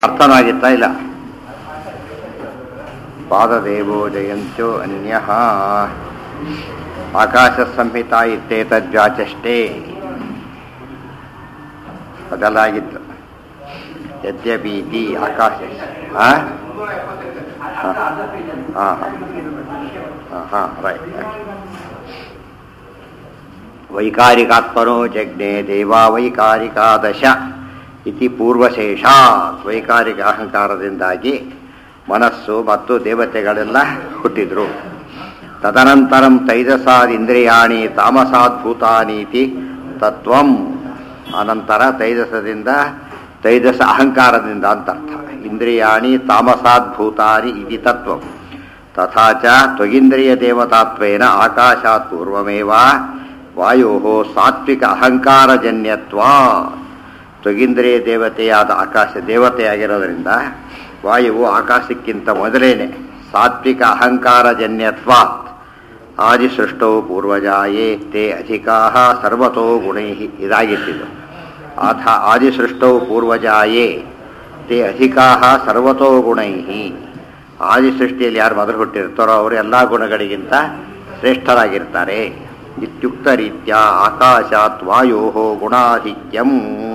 ಅರ್ಥನಾಗಿತ್ತಾ ಇಲ್ಲ ಪಾದದೇವೋ ಜಯಂತ್ಯೋ ಅನ್ಯ ಆಕಾಶ ಸಂಹಿತ ಇತ್ತೇತದ್ವಾಚಷ್ಟೇ ಅದೆಲ್ಲ ಆಗಿತ್ತು ಯದ್ಯಪೀತಿ ಆಕಾಶ ಹಾಂ ಹಾಂ ಹಾಂ ರೈಟ್ ವೈಕಾರಿಕಾತ್ಮನೋ ಜಜ್ಞೆ ದೇವಾ ವೈಕಾರಿಕಾದಶ ಇತಿ ಪೂರ್ವಶೇಷಾತ್ ವೈಕಾರಿಕ ಅಹಂಕಾರದಿಂದಾಗಿ ಮನಸ್ಸು ಮತ್ತು ದೇವತೆಗಳೆಲ್ಲ ಹುಟ್ಟಿದ್ರು ತದನಂತರಂ ತೈಜಸಾದ್ ಇಂದ್ರಿಯಾಣಿ ತಾಮಸಾದ್ಭೂತಾನೀತಿ ತತ್ವಂ ಅನಂತರ ತೈಜಸದಿಂದ ತೈಜಸ ಅಹಂಕಾರದಿಂದ ಅಂತ ಅರ್ಥ ಇಂದ್ರಿಯಾಣಿ ತಾಮಸಾದ್ಭೂತಾನಿ ಇತಿ ತತ್ವಂ ತಥಾ ಚ ತ್ವಗಿಂದ್ರಿಯ ದೇವತಾತ್ವೇನ ಆಕಾಶಾತ್ ಪೂರ್ವಮೇವ ವಾಯೋ ಸಾತ್ವಿಕ ಅಹಂಕಾರಜನ್ಯತ್ವ ತ್ವಗಿಂದ್ರಿಯ ದೇವತೆಯಾದ ಆಕಾಶ ದೇವತೆಯಾಗಿರೋದ್ರಿಂದ ವಾಯುವು ಆಕಾಶಕ್ಕಿಂತ ಮೊದಲೇನೆ ಸಾತ್ವಿಕ ಅಹಂಕಾರಜನ್ಯತ್ವಾತ್ ಆದಿಸೃಷ್ಟೌ ಪೂರ್ವಜಾಯೇ ತೇ ಅಧಿಕಾ ಸರ್ವತೋ ಗುಣೈ ಇದಾಗಿತ್ತಿದ್ದು ಆಥ ಆದಿಸೃಷ್ಟೌ ಪೂರ್ವಜಾಯೇ ತೇ ಅಧಿಕಾ ಸರ್ವತೋ ಗುಣೈ ಆದಿಸೃಷ್ಟಿಯಲ್ಲಿ ಯಾರು ಮೊದಲು ಹುಟ್ಟಿರ್ತಾರೋ ಅವರು ಎಲ್ಲ ಗುಣಗಳಿಗಿಂತ ಶ್ರೇಷ್ಠರಾಗಿರ್ತಾರೆ ಇತ್ಯುಕ್ತ ರೀತ್ಯ ಆಕಾಶಾತ್ ವಾಯೋ ಗುಣಾಧಿಕ್ಯಂ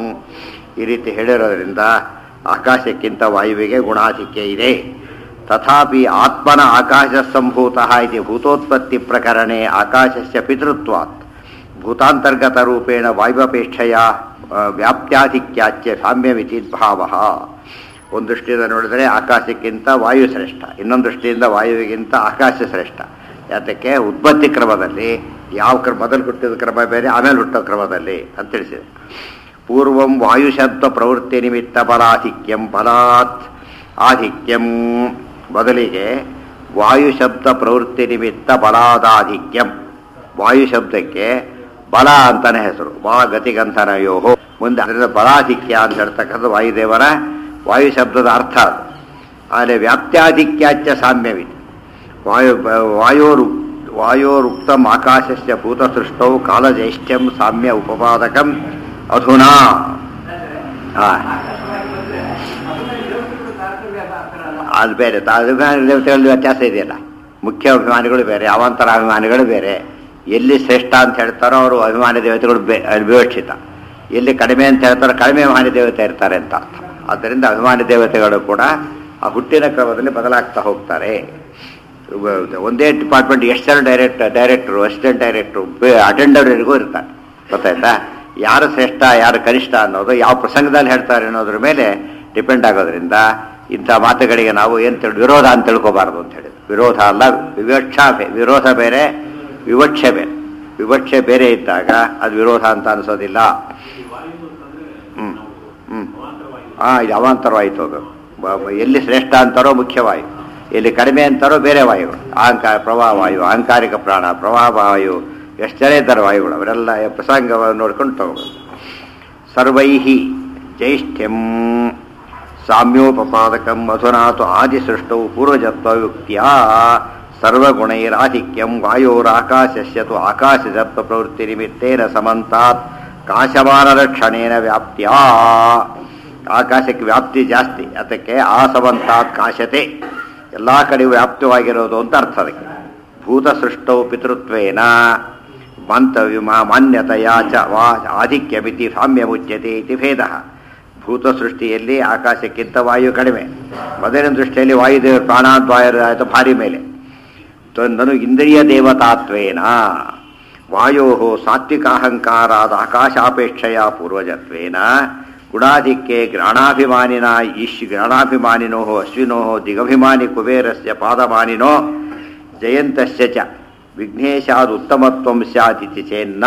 ಈ ರೀತಿ ಹೇಳಿರೋದ್ರಿಂದ ಆಕಾಶಕ್ಕಿಂತ ವಾಯುವಿಗೆ ಗುಣಾಧಿಕ್ಯ ಇದೆ ತಥಾಪಿ ಆತ್ಮನ ಆಕಾಶ ಸಂಭೂತ ಇತಿ ಭೂತೋತ್ಪತ್ತಿ ಪ್ರಕರಣೆ ಆಕಾಶಸ್ಯ ಪಿತೃತ್ವಾತ್ ಭೂತಾಂತರ್ಗತ ರೂಪೇಣ ವಾಯುವಪೇಕ್ಷೆಯ ವ್ಯಾಪ್ತ್ಯಾಧಿಕ್ಯಾಚ್ಯ ಸಾಮ್ಯಮಿತಿ ಭಾವ ಒಂದು ದೃಷ್ಟಿಯಿಂದ ನೋಡಿದರೆ ಆಕಾಶಕ್ಕಿಂತ ವಾಯು ಶ್ರೇಷ್ಠ ಇನ್ನೊಂದು ದೃಷ್ಟಿಯಿಂದ ವಾಯುವಿಗಿಂತ ಆಕಾಶ ಶ್ರೇಷ್ಠ ಯಾತಕ್ಕೆ ಉತ್ಪತ್ತಿ ಕ್ರಮದಲ್ಲಿ ಯಾವ ಕ್ರಮ ಮೊದಲು ಹುಟ್ಟಿದ ಕ್ರಮ ಬೇರೆ ಆಮೇಲೆ ಹುಟ್ಟೋ ಕ್ರಮದಲ್ಲಿ ಅಂತ ತಿಳಿಸಿದೆ ಪೂರ್ವಂ ವಾಯುಶಬ್ದ ಪ್ರವೃತ್ತಿ ನಿಮಿತ್ತ ಬಲಾಧಿಕ್ಯಂ ಬಲಾತ್ ಆಧಿಕ್ಯಂ ಮೊದಲಿಗೆ ವಾಯುಶಬ್ದ ಪ್ರವೃತ್ತಿ ನಿಮಿತ್ತ ಬಲಾದಾಧಿಕ್ಯಂ ವಾಯುಶಬ್ದಕ್ಕೆ ಬಲ ಅಂತಾನೆ ಹೆಸರು ಬಾ ಗತಿಗಂಧನಯೋ ಮುಂದೆ ಅದರಿಂದ ಬಲಾಧಿಕ್ಯ ಅಂತ ಹೇಳ್ತಕ್ಕಂಥ ವಾಯುದೇವರ ವಾಯು ಶಬ್ದದ ಅರ್ಥ ಅದು ಆದರೆ ವ್ಯಾಪ್ತ್ಯಾಧಿಕ್ಯಾಚ್ಯ ಸಾಮ್ಯವಿದೆ ವಾಯು ವಾಯೋರು ವಾಯೋರುಕ್ತಂ ಆಕಾಶಸ್ಯ ಭೂತಸೃಷ್ಟೌ ಕಾಲಜೈಷ್ಠ್ಯಂ ಸಾಮ್ಯ ಉಪಪಾದಕಂ ಅಧುನಾ ಅದು ಬೇರೆ ಅಭಿಮಾನಿ ದೇವತೆಗಳಲ್ಲಿ ವ್ಯತ್ಯಾಸ ಇದೆಯಲ್ಲ ಮುಖ್ಯ ಅಭಿಮಾನಿಗಳು ಬೇರೆ ಅವಾಂತರ ಅಭಿಮಾನಿಗಳು ಬೇರೆ ಎಲ್ಲಿ ಶ್ರೇಷ್ಠ ಅಂತ ಹೇಳ್ತಾರೋ ಅವರು ಅಭಿಮಾನಿ ದೇವತೆಗಳು ಬೇ ವಿವಕ್ಷಿತ ಎಲ್ಲಿ ಕಡಿಮೆ ಅಂತ ಹೇಳ್ತಾರೋ ಕಡಿಮೆ ಅಭಿಮಾನಿ ದೇವತೆ ಇರ್ತಾರೆ ಅಂತ ಅರ್ಥ ಆದ್ದರಿಂದ ಅಭಿಮಾನಿ ದೇವತೆಗಳು ಕೂಡ ಆ ಹುಟ್ಟಿನ ಕ್ರಮದಲ್ಲಿ ಬದಲಾಗ್ತಾ ಹೋಗ್ತಾರೆ ಒಂದೇ ಡಿಪಾರ್ಟ್ಮೆಂಟ್ ಎಷ್ಟು ಜನ ಡೈರೆಕ್ಟ್ ಡೈರೆಕ್ಟ್ರು ಅಸಿಸ್ಟೆಂಟ್ ಡೈರೆಕ್ಟ್ರು ಅಟೆಂಡರ್ವರೆಗೂ ಇರ್ತಾರೆ ಗೊತ್ತಾಯ್ತಾ ಯಾರು ಶ್ರೇಷ್ಠ ಯಾರು ಕನಿಷ್ಠ ಅನ್ನೋದು ಯಾವ ಪ್ರಸಂಗದಲ್ಲಿ ಹೇಳ್ತಾರೆ ಅನ್ನೋದ್ರ ಮೇಲೆ ಡಿಪೆಂಡ್ ಆಗೋದ್ರಿಂದ ಇಂಥ ಮಾತುಗಳಿಗೆ ನಾವು ಏನು ತಿಳಿ ವಿರೋಧ ಅಂತ ತಿಳ್ಕೊಬಾರ್ದು ಅಂತ ಹೇಳಿ ವಿರೋಧ ಅಲ್ಲ ವಿವಕ್ಷ ವಿರೋಧ ಬೇರೆ ವಿವಕ್ಷೆ ಬೇರೆ ವಿವಕ್ಷೆ ಬೇರೆ ಇದ್ದಾಗ ಅದು ವಿರೋಧ ಅಂತ ಅನಿಸೋದಿಲ್ಲ ಹ್ಞೂ ಹ್ಞೂ ಹಾಂ ಇದು ಅವಾಂತರವಾಯಿತು ಅದು ಎಲ್ಲಿ ಶ್ರೇಷ್ಠ ಅಂತಾರೋ ಮುಖ್ಯವಾಯು ಎಲ್ಲಿ ಕಡಿಮೆ ಅಂತಾರೋ ಬೇರೆ ವಾಯುಗಳು ಅಹಂಕಾರ ಪ್ರವಾಹ ವಾಯು ಅಹಂಕಾರಿಕ ಪ್ರಾಣ ಪ್ರವಾಹ ವಾಯು ಎಷ್ಟು ಜನ ಇದ್ದಾರೆ ವಾಯುಗಳು ಅವರೆಲ್ಲ ಪ್ರಸಂಗವನ್ನು ನೋಡ್ಕೊಂಡು ತಗೋಬೇಕು ಸರ್ವೈಹಿ ಜೈಷ್ಠ್ಯಂ ಸಾಮ್ಯೋಪಪಾದಕಂ ಮಧುನಾತು ಆದಿಸೃಷ್ಟೌ ಪೂರ್ವಜತ್ವಯುಕ್ತಿಯ ಸರ್ವಗುಣೈರಾಧಿಕ್ಯಂ ವಾಯೋರಾಕಾಶಸ್ಯ ತು ಆಕಾಶಜತ್ವ ಪ್ರವೃತ್ತಿ ನಿಮಿತ್ತೇನ ಸಮಂತಾತ್ ಕಾಶಮಾನರಕ್ಷಣೇನ ವ್ಯಾಪ್ತಿಯ ಆಕಾಶಕ್ಕೆ ವ್ಯಾಪ್ತಿ ಜಾಸ್ತಿ ಅದಕ್ಕೆ ಆ ಸಮಂತಾತ್ ಕಾಶತೆ ಎಲ್ಲ ಕಡೆಯೂ ವ್ಯಾಪ್ತವಾಗಿರೋದು ಅಂತ ಅರ್ಥ ಅದಕ್ಕೆ ಭೂತ ಸೃಷ್ಟೌ ಪಿತೃತ್ವೇನ ಮಂತವ್ಯ ಮಾನ್ಯತೆಯ ಚ ವಾ ಆಧಿಕ್ಯಮಿತಿ ಸಾಮ್ಯ ಮುಚ್ಯತೆ ಇತಿ ಭೇದ ಭೂತ ಸೃಷ್ಟಿಯಲ್ಲಿ ಆಕಾಶಕ್ಕಿಂತ ವಾಯು ಕಡಿಮೆ ಮೊದಲಿನ ದೃಷ್ಟಿಯಲ್ಲಿ ವಾಯುದೇವ ಪ್ರಾಣಾದ್ವಾಯು ಭಾರಿ ಮೇಲೆ ನನು ಇಂದ್ರಿಯ ದೇವತಾತ್ವೇನ ವಾಯೋ ಸಾತ್ವಿಕಾಹಂಕಾರಾದ ಆಕಾಶಾಪೇಕ್ಷೆಯ ಪೂರ್ವಜತ್ವೇನ ಗುಣಾಧಿಕ್ಯೆ ಗ್ರಾಣಾಭಿಮಾನಿನ ಈಶ್ ಗ್ರಾಣಾಭಿಮಾನಿನೋ ಅಶ್ವಿನೋ ದಿಗಭಿಮಾನಿ ಕುಬೇರಸ್ಯ ಪಾದಮಾನಿನೋ ಜಯಂತಸ್ಯ ಚ ವಿಘ್ನೇಶಾದ ಉತ್ತಮತ್ವಂ ಸ್ಯಾದಿತಿ ಚೇನ್ನ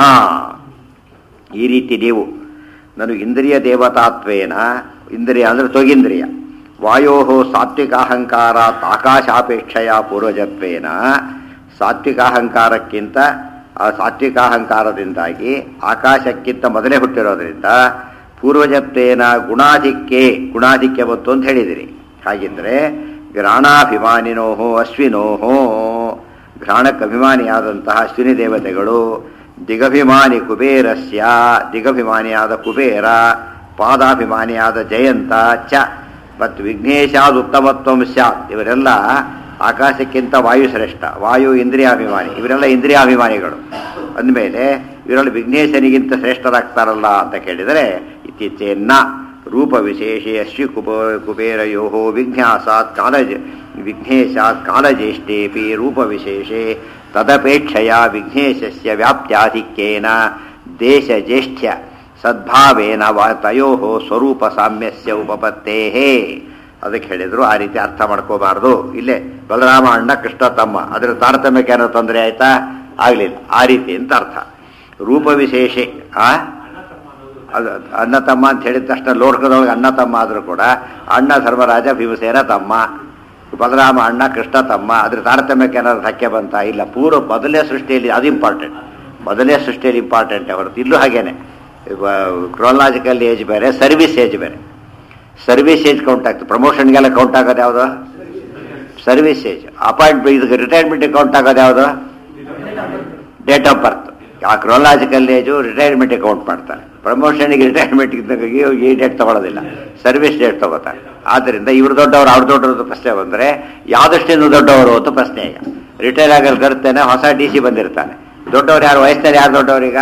ಈ ರೀತಿ ನೀವು ನಾನು ಇಂದ್ರಿಯ ದೇವತಾತ್ವೇನ ಇಂದ್ರಿಯ ಅಂದರೆ ತೊಗಿಂದ್ರಿಯ ವಾಯೋ ಸಾತ್ವಿಕಾಹಂಕಾರಾತ್ ಆಕಾಶಾಪೇಕ್ಷೆಯ ಪೂರ್ವಜತ್ವೇನ ಸಾತ್ವಿಕಾಹಂಕಾರಕ್ಕಿಂತ ಆ ಸಾತ್ವಿಕಾಹಂಕಾರದಿಂದಾಗಿ ಆಕಾಶಕ್ಕಿಂತ ಮೊದಲೇ ಹುಟ್ಟಿರೋದ್ರಿಂದ ಪೂರ್ವಜತ್ವೇನ ಗುಣಾಧಿಕ್ಯೆ ಗುಣಾಧಿಕ್ಯ ಬಂತು ಅಂತ ಹೇಳಿದಿರಿ ಹಾಗಿದ್ರೆ ಗ್ರಾಣಾಭಿಮಾನಿನೋಹೋ ಅಶ್ವಿನೋಹೋ ಘ್ರಾಣಕ್ಕೆ ಅಭಿಮಾನಿಯಾದಂತಹ ಅಶ್ವಿನಿ ದೇವತೆಗಳು ದಿಗಭಿಮಾನಿ ಕುಬೇರಸ್ಯ ದಿಗಭಿಮಾನಿಯಾದ ಕುಬೇರ ಪಾದಾಭಿಮಾನಿಯಾದ ಜಯಂತ ಚ ಮತ್ತು ವಿಘ್ನೇಶಾದ್ ಉತ್ತಮತ್ವಂ ಸ್ಯಾತ್ ಇವರೆಲ್ಲ ಆಕಾಶಕ್ಕಿಂತ ವಾಯು ಶ್ರೇಷ್ಠ ವಾಯು ಇಂದ್ರಿಯಾಭಿಮಾನಿ ಇವರೆಲ್ಲ ಇಂದ್ರಿಯಾಭಿಮಾನಿಗಳು ಅಂದಮೇಲೆ ಇವರಲ್ಲಿ ವಿಘ್ನೇಶನಿಗಿಂತ ಶ್ರೇಷ್ಠರಾಗ್ತಾರಲ್ಲ ಅಂತ ಕೇಳಿದರೆ ಇತ್ತೀಚೆನ್ನ ರೂಪ ವಿಶೇಷೆ ಅಶ್ವಿ ಕುಪ ಕುಬೇರಯೋ ವಿಘ್ನಾಸಾತ್ ಕಾಲಜ ವಿಘ್ನೇಶಾತ್ ಕಾಲಜ್ಯೇಷ್ಠೇಪಿ ರೂಪ ವಿಶೇಷೆ ತದಪೇಕ್ಷೆಯ ವಿಘ್ನೇಶಸ್ಯ ವ್ಯಾಪ್ತ್ಯಾಧಿಕ್ಯೇನ ದೇಶಜ್ಯೇಷ್ಠ್ಯ ಸದ್ಭಾವೇನ ವ ತಯೋ ಸ್ವರೂಪ ಸಾಮ್ಯಸ್ಯ ಉಪಪತ್ತೇ ಅದಕ್ಕೆ ಹೇಳಿದ್ರು ಆ ರೀತಿ ಅರ್ಥ ಮಾಡ್ಕೋಬಾರ್ದು ಇಲ್ಲೇ ಬಲರಾಮ ಅಣ್ಣ ಕೃಷ್ಣ ತಮ್ಮ ಅದರ ತಾರತಮ್ಯಕ್ಕೆ ಏನೋ ತೊಂದರೆ ಆಯ್ತಾ ಆಗಲಿಲ್ಲ ಆ ರೀತಿ ಅಂತ ಅರ್ಥ ರೂಪ ವಿಶೇಷೆ ಆ ಅದು ಅಣ್ಣ ತಮ್ಮ ಅಂತ ಹೇಳಿದ ತಕ್ಷಣ ಲೋಕದೊಳಗೆ ಅಣ್ಣ ತಮ್ಮ ಆದರೂ ಕೂಡ ಅಣ್ಣ ಧರ್ಮರಾಜ ಭೀಮಸೇನ ತಮ್ಮ ಬಲರಾಮ ಅಣ್ಣ ಕೃಷ್ಣ ತಮ್ಮ ಅದ್ರ ತಾರತಮ್ಯಕ್ಕೆ ಏನಾದ್ರು ಧಕ್ಕೆ ಬಂತ ಇಲ್ಲ ಪೂರ್ವ ಮೊದಲನೇ ಸೃಷ್ಟಿಯಲ್ಲಿ ಅದು ಇಂಪಾರ್ಟೆಂಟ್ ಮೊದಲನೇ ಸೃಷ್ಟಿಯಲ್ಲಿ ಇಂಪಾರ್ಟೆಂಟ್ ಹೊರತು ಇಲ್ಲೂ ಹಾಗೇನೆ ಕ್ರೋಲಾಜಿಕಲ್ ಏಜ್ ಬೇರೆ ಸರ್ವಿಸ್ ಏಜ್ ಬೇರೆ ಸರ್ವಿಸ್ ಏಜ್ ಕೌಂಟ್ ಆಗ್ತದೆ ಪ್ರಮೋಷನ್ಗೆಲ್ಲ ಕೌಂಟ್ ಆಗೋದು ಯಾವುದು ಸರ್ವಿಸ್ ಏಜ್ ಅಪಾಯಿಂಟ್ಮೆಂಟ್ ಇದಕ್ಕೆ ರಿಟೈರ್ಮೆಂಟ್ ಕೌಂಟ್ ಆಗೋದು ಯಾವುದು ಡೇಟ್ ಆಫ್ ಬರ್ತ್ ಆ ಕ್ರೋಲಾಜಿಕಲ್ ಏಜು ರಿಟೈರ್ಮೆಂಟ್ ಕೌಂಟ್ ಮಾಡ್ತಾರೆ ಪ್ರಮೋಷನ್ಗೆ ರಿಟೈರ್ಮೆಂಟ್ ಈ ಡೇಟ್ ತಗೊಳ್ಳೋದಿಲ್ಲ ಸರ್ವಿಸ್ ಡೇಟ್ ತಗೋತಾರೆ ಆದ್ದರಿಂದ ಇವ್ರು ದೊಡ್ಡವರು ಅವ್ರು ದೊಡ್ಡವರು ಪ್ರಶ್ನೆ ಬಂದರೆ ಯಾವ್ದಷ್ಟಿಂದ ದೊಡ್ಡವರು ಅಂತ ಪ್ರಶ್ನೆ ಈಗ ರಿಟೈರ್ ಆಗಲು ಕರ್ತೇನೆ ಹೊಸ ಡಿ ಸಿ ಬಂದಿರ್ತಾನೆ ದೊಡ್ಡವ್ರು ಯಾರು ವಯಸ್ಸಿನಲ್ಲಿ ಯಾರು ದೊಡ್ಡವರೀಗ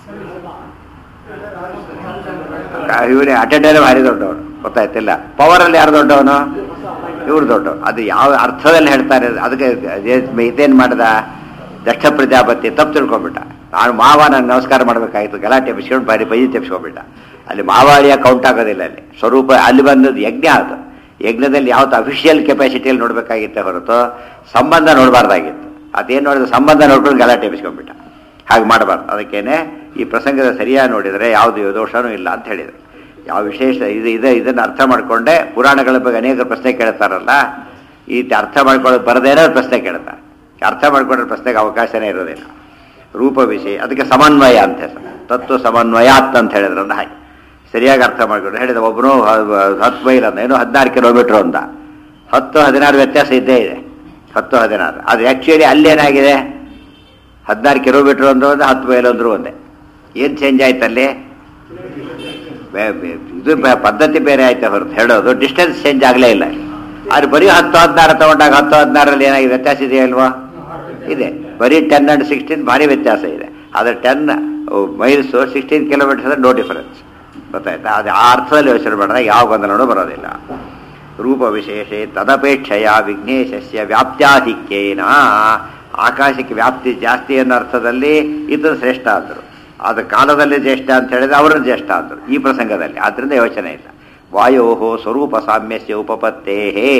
ಇವರೇ ಅಟೆಂಡರ್ ಭಾರಿ ದೊಡ್ಡವರು ಗೊತ್ತಾಯ್ತಿಲ್ಲ ಪವರಲ್ಲಿ ಯಾರು ದೊಡ್ಡವನು ಇವ್ರು ದೊಡ್ಡವರು ಅದು ಯಾವ ಅರ್ಥದಲ್ಲಿ ಹೇಳ್ತಾರೆ ಅದಕ್ಕೆ ಇದೇನು ಮಾಡ್ದ ದಕ್ಷ ಪ್ರಜಾಪತಿ ತಪ್ಪು ತಿಳ್ಕೊಂಬಿಟ್ಟ ನಾನು ಮಾವ ನಾನು ನಮಸ್ಕಾರ ಮಾಡಬೇಕಾಗಿತ್ತು ಗಲಾಟೆ ಬಿಸ್ಕೊಂಡು ಬಾರಿ ಬೈಜಿ ತೆಪ್ಸ್ಕೊಂಡ್ಬಿಟ್ಟ ಅಲ್ಲಿ ಮಾವಾಳಿಯ ಕೌಂಟ್ ಆಗೋದಿಲ್ಲ ಅಲ್ಲಿ ಸ್ವರೂಪ ಅಲ್ಲಿ ಬಂದದ್ದು ಯಜ್ಞ ಅದು ಯಜ್ಞದಲ್ಲಿ ಯಾವತ್ತು ಅಫಿಷಿಯಲ್ ಕೆಪಾಸಿಟಿಯಲ್ಲಿ ನೋಡಬೇಕಾಗಿತ್ತೆ ಹೊರತು ಸಂಬಂಧ ನೋಡಬಾರ್ದಾಗಿತ್ತು ಅದೇನು ನೋಡಿದ್ರೆ ಸಂಬಂಧ ನೋಡ್ಕೊಂಡು ಗಲಾಟೆ ಬಿಸ್ಕೊಂಡ್ಬಿಟ್ಟ ಹಾಗೆ ಮಾಡಬಾರ್ದು ಅದಕ್ಕೇನೆ ಈ ಪ್ರಸಂಗದ ಸರಿಯಾಗಿ ನೋಡಿದರೆ ಯಾವುದು ದೋಷನೂ ಇಲ್ಲ ಅಂತ ಹೇಳಿದರು ಯಾವ ವಿಶೇಷ ಇದು ಇದೆ ಇದನ್ನು ಅರ್ಥ ಮಾಡಿಕೊಂಡೆ ಪುರಾಣಗಳ ಬಗ್ಗೆ ಅನೇಕ ಪ್ರಶ್ನೆ ಕೇಳ್ತಾರಲ್ಲ ಈ ರೀತಿ ಅರ್ಥ ಮಾಡ್ಕೊಳ್ಳೋದು ಬರದೇನೋ ಪ್ರಶ್ನೆ ಕೇಳ್ತಾರೆ ಅರ್ಥ ಮಾಡ್ಕೊಂಡ್ರೆ ಪ್ರಶ್ನೆಗೆ ಅವಕಾಶನೇ ಇರೋದಿಲ್ಲ ರೂಪ ವಿಷಯ ಅದಕ್ಕೆ ಸಮನ್ವಯ ಅಂತ ಹೆಸರು ತತ್ವ ಸಮನ್ವಯಾತ್ ಅಂತ ಹೇಳಿದ್ರಲ್ಲ ಹಾಗೆ ಸರಿಯಾಗಿ ಅರ್ಥ ಮಾಡ್ಕೊಂಡು ಹೇಳಿದ ಒಬ್ಬನು ಹತ್ತು ಮೈಲ್ ಅಂತ ಏನೋ ಹದಿನಾರು ಕಿಲೋಮೀಟ್ರ್ ಅಂತ ಹತ್ತು ಹದಿನಾರು ವ್ಯತ್ಯಾಸ ಇದ್ದೇ ಇದೆ ಹತ್ತು ಹದಿನಾರು ಅದು ಆ್ಯಕ್ಚುಲಿ ಅಲ್ಲೇನಾಗಿದೆ ಹದಿನಾರು ಕಿಲೋಮೀಟ್ರ್ ಅಂದ್ರೂ ಒಂದೇ ಹತ್ತು ಮೈಲ್ ಅಂದ್ರೂ ಒಂದೇ ಏನು ಚೇಂಜ್ ಆಯ್ತು ಅಲ್ಲಿ ಬೆ- ಬೆ- ಇದು ಬೆ- ಪದ್ಧತಿ ಬೇರೆ ಆಯ್ತು ಹೊರತು ಹೇಳೋದು ಡಿಸ್ಟೆನ್ಸ್ ಚೇಂಜ್ ಆಗಲೇ ಇಲ್ಲ ಆದ್ರೆ ಬರೀ ಹತ್ತು ಹದಿನಾರು ತಗೊಂಡಾಗ ಹತ್ತು ಹದಿನಾರಲ್ಲಿ ಏನಾಗಿದೆ ವ್ಯತ್ಯಾಸ ಇದೆಯಾ ಇಲ್ವಾ ಇದೆ ಬರೀ ಟೆನ್ ಅಂಡ್ ಸಿಕ್ಸ್ಟೀನ್ ಭಾರಿ ವ್ಯತ್ಯಾಸ ಇದೆ ಆದರೆ ಟೆನ್ ಮೈಲ್ಸ್ ಸಿಕ್ಸ್ಟೀನ್ ಕಿಲೋಮೀಟರ್ಸ್ ಅಂದ್ರೆ ನೋ ಡಿಫರೆನ್ಸ್ ಗೊತ್ತಾಯ್ತಾ ಅದು ಆ ಅರ್ಥದಲ್ಲಿ ಯೋಚನೆ ಮಾಡಿದಾಗ ಯಾವ ಗೊಂದಲನೂ ಬರೋದಿಲ್ಲ ರೂಪ ವಿಶೇಷ ತದಪೇಕ್ಷೆಯ ವಿಘ್ನೇಶಸ್ಯ ವ್ಯಾಪ್ತ್ಯಾಧಿಕ್ಯೇನ ಆಕಾಶಕ್ಕೆ ವ್ಯಾಪ್ತಿ ಜಾಸ್ತಿ ಅನ್ನೋ ಅರ್ಥದಲ್ಲಿ ಇತರ ಶ್ರೇಷ್ಠ ಅಂದರು ಅದು ಕಾಲದಲ್ಲಿ ಜ್ಯೇಷ್ಠ ಅಂತ ಹೇಳಿದ್ರೆ ಅವರನ್ನು ಜ್ಯೇಷ್ಠ ಅಂದರು ಈ ಪ್ರಸಂಗದಲ್ಲಿ ಆದ್ದರಿಂದ ಯೋಚನೆ ಇಲ್ಲ ವಾಯೋ ಸ್ವರೂಪ ಸಾಮ್ಯಸ್ಯ ಉಪಪತ್ತೇ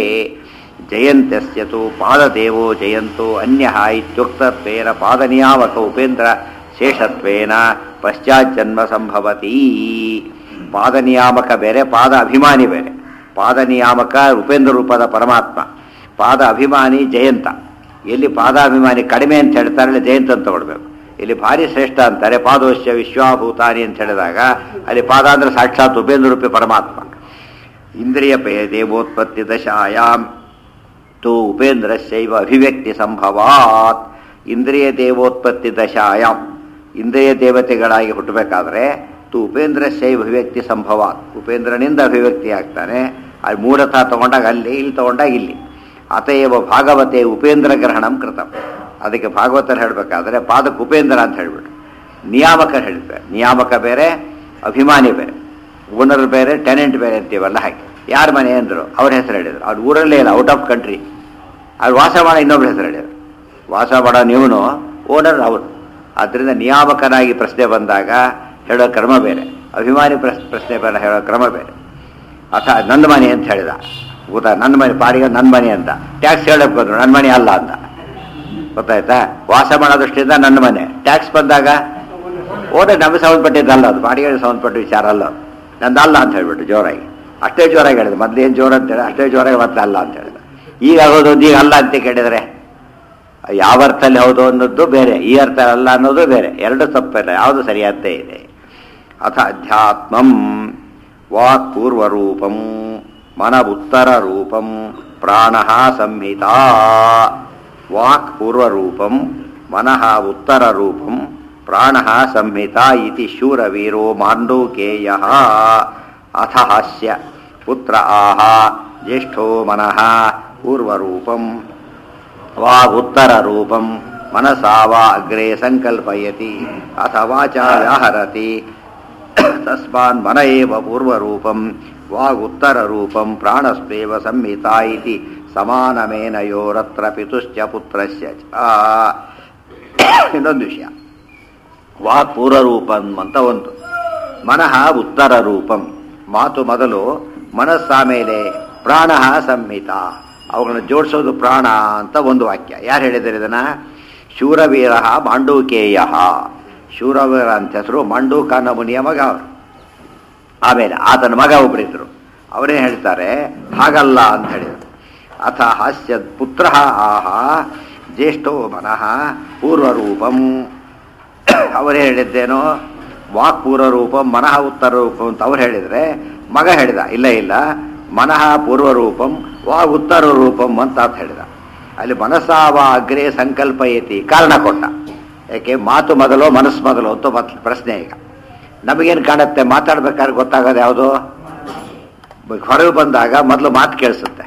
ಜಯಂತ್ಯಸ್ಯ ತು ಪಾದದೇವೋ ಜಯಂತೋ ಅನ್ಯ ಇತ್ಯುಕ್ತತ್ವೇನ ಪಾದನಿಯಾಮಕ ಉಪೇಂದ್ರ ಶೇಷತ್ವೇನ ಪಶ್ಚಾಜ್ಜನ್ಮ ಸಂಭವತಿ ಪಾದನಿಯಾಮಕ ಬೇರೆ ಪಾದ ಅಭಿಮಾನಿ ಬೇರೆ ಪಾದ ನಿಯಾಮಕ ಉಪೇಂದ್ರ ರೂಪದ ಪರಮಾತ್ಮ ಪಾದ ಅಭಿಮಾನಿ ಜಯಂತ ಎಲ್ಲಿ ಪಾದಾಭಿಮಾನಿ ಕಡಿಮೆ ಅಂತ ಹೇಳ್ತಾರೆ ಅಲ್ಲಿ ಜಯಂತ ಅಂತ ತಗೊಳ್ಬೇಕು ಇಲ್ಲಿ ಭಾರಿ ಶ್ರೇಷ್ಠ ಅಂತಾರೆ ಪಾದೋಶ್ಯ ವಿಶ್ವಾಭೂತಾನಿ ಅಂತ ಹೇಳಿದಾಗ ಅಲ್ಲಿ ಪಾದ ಅಂದ್ರೆ ಸಾಕ್ಷಾತ್ ಉಪೇಂದ್ರ ರೂಪಿ ಪರಮಾತ್ಮ ಇಂದ್ರಿಯ ಪೇ ದೇವೋತ್ಪತ್ತಿ ದಶಾಯಾಮ್ ತು ಉಪೇಂದ್ರಸ್ಯೈವ ಅಭಿವ್ಯಕ್ತಿ ಸಂಭವಾತ್ ಇಂದ್ರಿಯ ದೇವೋತ್ಪತ್ತಿ ದಶಾಯಾಮ್ ಇಂದ್ರಿಯ ದೇವತೆಗಳಾಗಿ ಹುಟ್ಟಬೇಕಾದ್ರೆ ತು ಉಪೇಂದ್ರಸ್ಯೈವ ಅಭಿವ್ಯಕ್ತಿ ಸಂಭವಾತ್ ಉಪೇಂದ್ರನಿಂದ ಅಭಿವ್ಯಕ್ತಿ ಆಗ್ತಾನೆ ಅದು ಮೂಲತಃ ತಗೊಂಡಾಗ ಅಲ್ಲಿ ಇಲ್ಲಿ ತಗೊಂಡಾಗ ಇಲ್ಲಿ ಅತಯವ ಭಾಗವತೆ ಉಪೇಂದ್ರ ಗ್ರಹಣಂ ಕೃತಂ ಅದಕ್ಕೆ ಭಾಗವತರು ಹೇಳಬೇಕಾದ್ರೆ ಪಾದಕ್ಕೆ ಉಪೇಂದ್ರ ಅಂತ ಹೇಳ್ಬಿಟ್ಟು ನಿಯಾಮಕ ಹೇಳ್ತಾರೆ ನಿಯಾಮಕ ಬೇರೆ ಅಭಿಮಾನಿ ಬೇರೆ ಓನರ್ ಬೇರೆ ಟೆನೆಂಟ್ ಬೇರೆ ಅಂತೀವಲ್ಲ ಹಾಗೆ ಯಾರ ಮನೆ ಅಂದರು ಅವ್ರ ಹೆಸರು ಹೇಳಿದ್ರು ಅವ್ರ ಊರಲ್ಲೇ ಇಲ್ಲ ಔಟ್ ಆಫ್ ಕಂಟ್ರಿ ಅವ್ರು ವಾಸ ಮಾಡೋ ಇನ್ನೊಬ್ರ ಹೆಸರು ಹೇಳಿದ್ರು ವಾಸ ಮಾಡೋ ನೀವನು ಓನರ್ ಅವರು ಆದ್ದರಿಂದ ನಿಯಾಮಕನಾಗಿ ಪ್ರಶ್ನೆ ಬಂದಾಗ ಹೇಳೋ ಕ್ರಮ ಬೇರೆ ಅಭಿಮಾನಿ ಪ್ರಶ್ ಪ್ರಶ್ನೆ ಬೇರೆ ಹೇಳೋ ಕ್ರಮ ಬೇರೆ ಅಥ ನನ್ನ ಮನೆ ಅಂತ ಹೇಳಿದ ಗೊತ್ತಾ ನನ್ನ ಮನೆ ಪಾಡಿಗೆ ನನ್ನ ಮನೆ ಅಂತ ಟ್ಯಾಕ್ಸ್ ಹೇಳಕ್ ಬಂದ್ರು ನನ್ನ ಮನೆ ಅಲ್ಲ ಅಂತ ಗೊತ್ತಾಯ್ತಾ ವಾಸ ಮಾಡೋ ದೃಷ್ಟಿಯಿಂದ ನನ್ನ ಮನೆ ಟ್ಯಾಕ್ಸ್ ಬಂದಾಗ ಓದ ನಮಗೆ ಸಂಬಂಧಪಟ್ಟಿದ್ದಲ್ಲ ಅದು ಬಾಡಿಗೆ ಸಂಬಂಧಪಟ್ಟ ವಿಚಾರ ಅಲ್ಲ ಅದು. ನಂದಲ್ಲ ಅಂತ ಹೇಳ್ಬಿಟ್ಟು ಜೋರಾಗಿ ಅಷ್ಟೇ ಜೋರಾಗಿ ಹೇಳಿದೆ ಮೊದಲು ಏನು ಜೋರು ಅಂತೇಳಿ ಅಷ್ಟೇ ಜೋರಾಗಿ ಮತ್ತೆ ಅಲ್ಲ ಅಂತ ಹೇಳಿದ ಈಗ ಆಗೋದು ಒಂದು ಈಗ ಅಲ್ಲ ಅಂತ ಕೇಳಿದರೆ ಯಾವ ಅರ್ಥದಲ್ಲಿ ಹೌದು ಅನ್ನೋದು ಬೇರೆ ಈ ಅರ್ಥ ಅಲ್ಲ ಅನ್ನೋದು ಬೇರೆ ಎರಡು ತಪ್ಪಿಲ್ಲ ಯಾವುದು ಸರಿಯಾದ್ದೇ ಇದೆ ಅಥ ಅಧ್ಯಾತ್ಮಂ ವಾಕ್ ಪೂರ್ವರೂಪಂ ಮನ ಉತ್ತರ ರೂಪಂ ಪ್ರಾಣ ಸಂಹಿತಾ ವಾಕ್ ಪೂರ್ವರೂಪಂ ಮನಃ ಉತ್ತರ ರೂಪಂ ಪ್ರಾಣ ಸಂಹಿತಾ ಇತಿ ಶೂರವೀರೋ ಮಾಂಡೂಕೇಯ ಅಥ ಹಾಸ್ಯ ಪುತ್ರ ಆಹ ಜ್ಯೇಷ್ಠೋ ಮನಃ ಪೂರ್ವರೂಪಂ ವಾಗುತ್ತರರೂಪಂ ಮನಸಾ ವಾ ಅಗ್ರೆ ಸಂಕಲ್ಪಯತಿ ಅಥ ವಾಚಾ ವ್ಯಾಹರತಿ ತಸ್ಮಾನ್ ಮನ ಏವ ಪೂರ್ವರೂಪಂ ವಾಗುತ್ತರರೂಪಂ ಪ್ರಾಣಸ್ವೇವ ಸಂಹಿತಾ ಇತಿ ಸಮಾನಮೇನಯೋರತ್ರ ಪಿತುಶ್ಚ ಪುತ್ರಸ್ಯ ಚ ಇನ್ನೊಂದು ವಿಷಯ ವಾಕ್ ಪೂರ್ವರೂಪಂ ಅಂತ ಒಂದು ಮನಃ ಉತ್ತರ ರೂಪಂ ಮಾತು ಮೊದಲು ಮನಸ್ಸಾಮೇಲೆ ಪ್ರಾಣ ಸಂಹಿತ ಅವುಗಳನ್ನ ಜೋಡಿಸೋದು ಪ್ರಾಣ ಅಂತ ಒಂದು ವಾಕ್ಯ ಯಾರು ಹೇಳಿದ್ದಾರೆ ಇದನ್ನ ಶೂರವೀರ ಮಾಂಡೂಕೇಯ ಶೂರವೀರ ಅಂತ ಹೆಸರು ಮಾಂಡೂಕಾನ ಮುನಿಯ ಮಗ ಅವರು ಆಮೇಲೆ ಆತನ ಮಗ ಒಬ್ಬರಿದ್ರು ಅವರೇ ಹೇಳ್ತಾರೆ ಹಾಗಲ್ಲ ಅಂತ ಹೇಳಿದರು ಅಥ ಹಾಸ್ಯ ಪುತ್ರ ಆಹ ಜ್ಯೇಷ್ಠೋ ಮನಃ ಪೂರ್ವರೂಪಂ ಅವರೇ ಹೇಳಿದ್ದೇನೋ ವಾಕ್ ಪೂರ್ವರೂಪಂ ಮನಃ ಉತ್ತರ ರೂಪಂ ಅಂತ ಅವ್ರು ಹೇಳಿದರೆ ಮಗ ಹೇಳಿದ ಇಲ್ಲ ಇಲ್ಲ ಮನಃ ಪೂರ್ವರೂಪಂ ವಾಗ್ ಉತ್ತರ ರೂಪಂ ಅಂತ ಆತ ಹೇಳಿದ ಅಲ್ಲಿ ಮನಸ್ಸಾವ ಅಗ್ರೆ ಸಂಕಲ್ಪಯತಿ ಕಾರಣ ಕೊಟ್ಟ ಯಾಕೆ ಮಾತು ಮೊದಲು ಮನಸ್ಸು ಮೊದಲು ಅಂತ ಮತ್ ಪ್ರಶ್ನೆ ಈಗ ನಮಗೇನು ಕಾಣುತ್ತೆ ಮಾತಾಡ್ಬೇಕಾದ್ರೆ ಗೊತ್ತಾಗೋದು ಯಾವುದು ಹೊರಗೆ ಬಂದಾಗ ಮೊದಲು ಮಾತು ಕೇಳಿಸುತ್ತೆ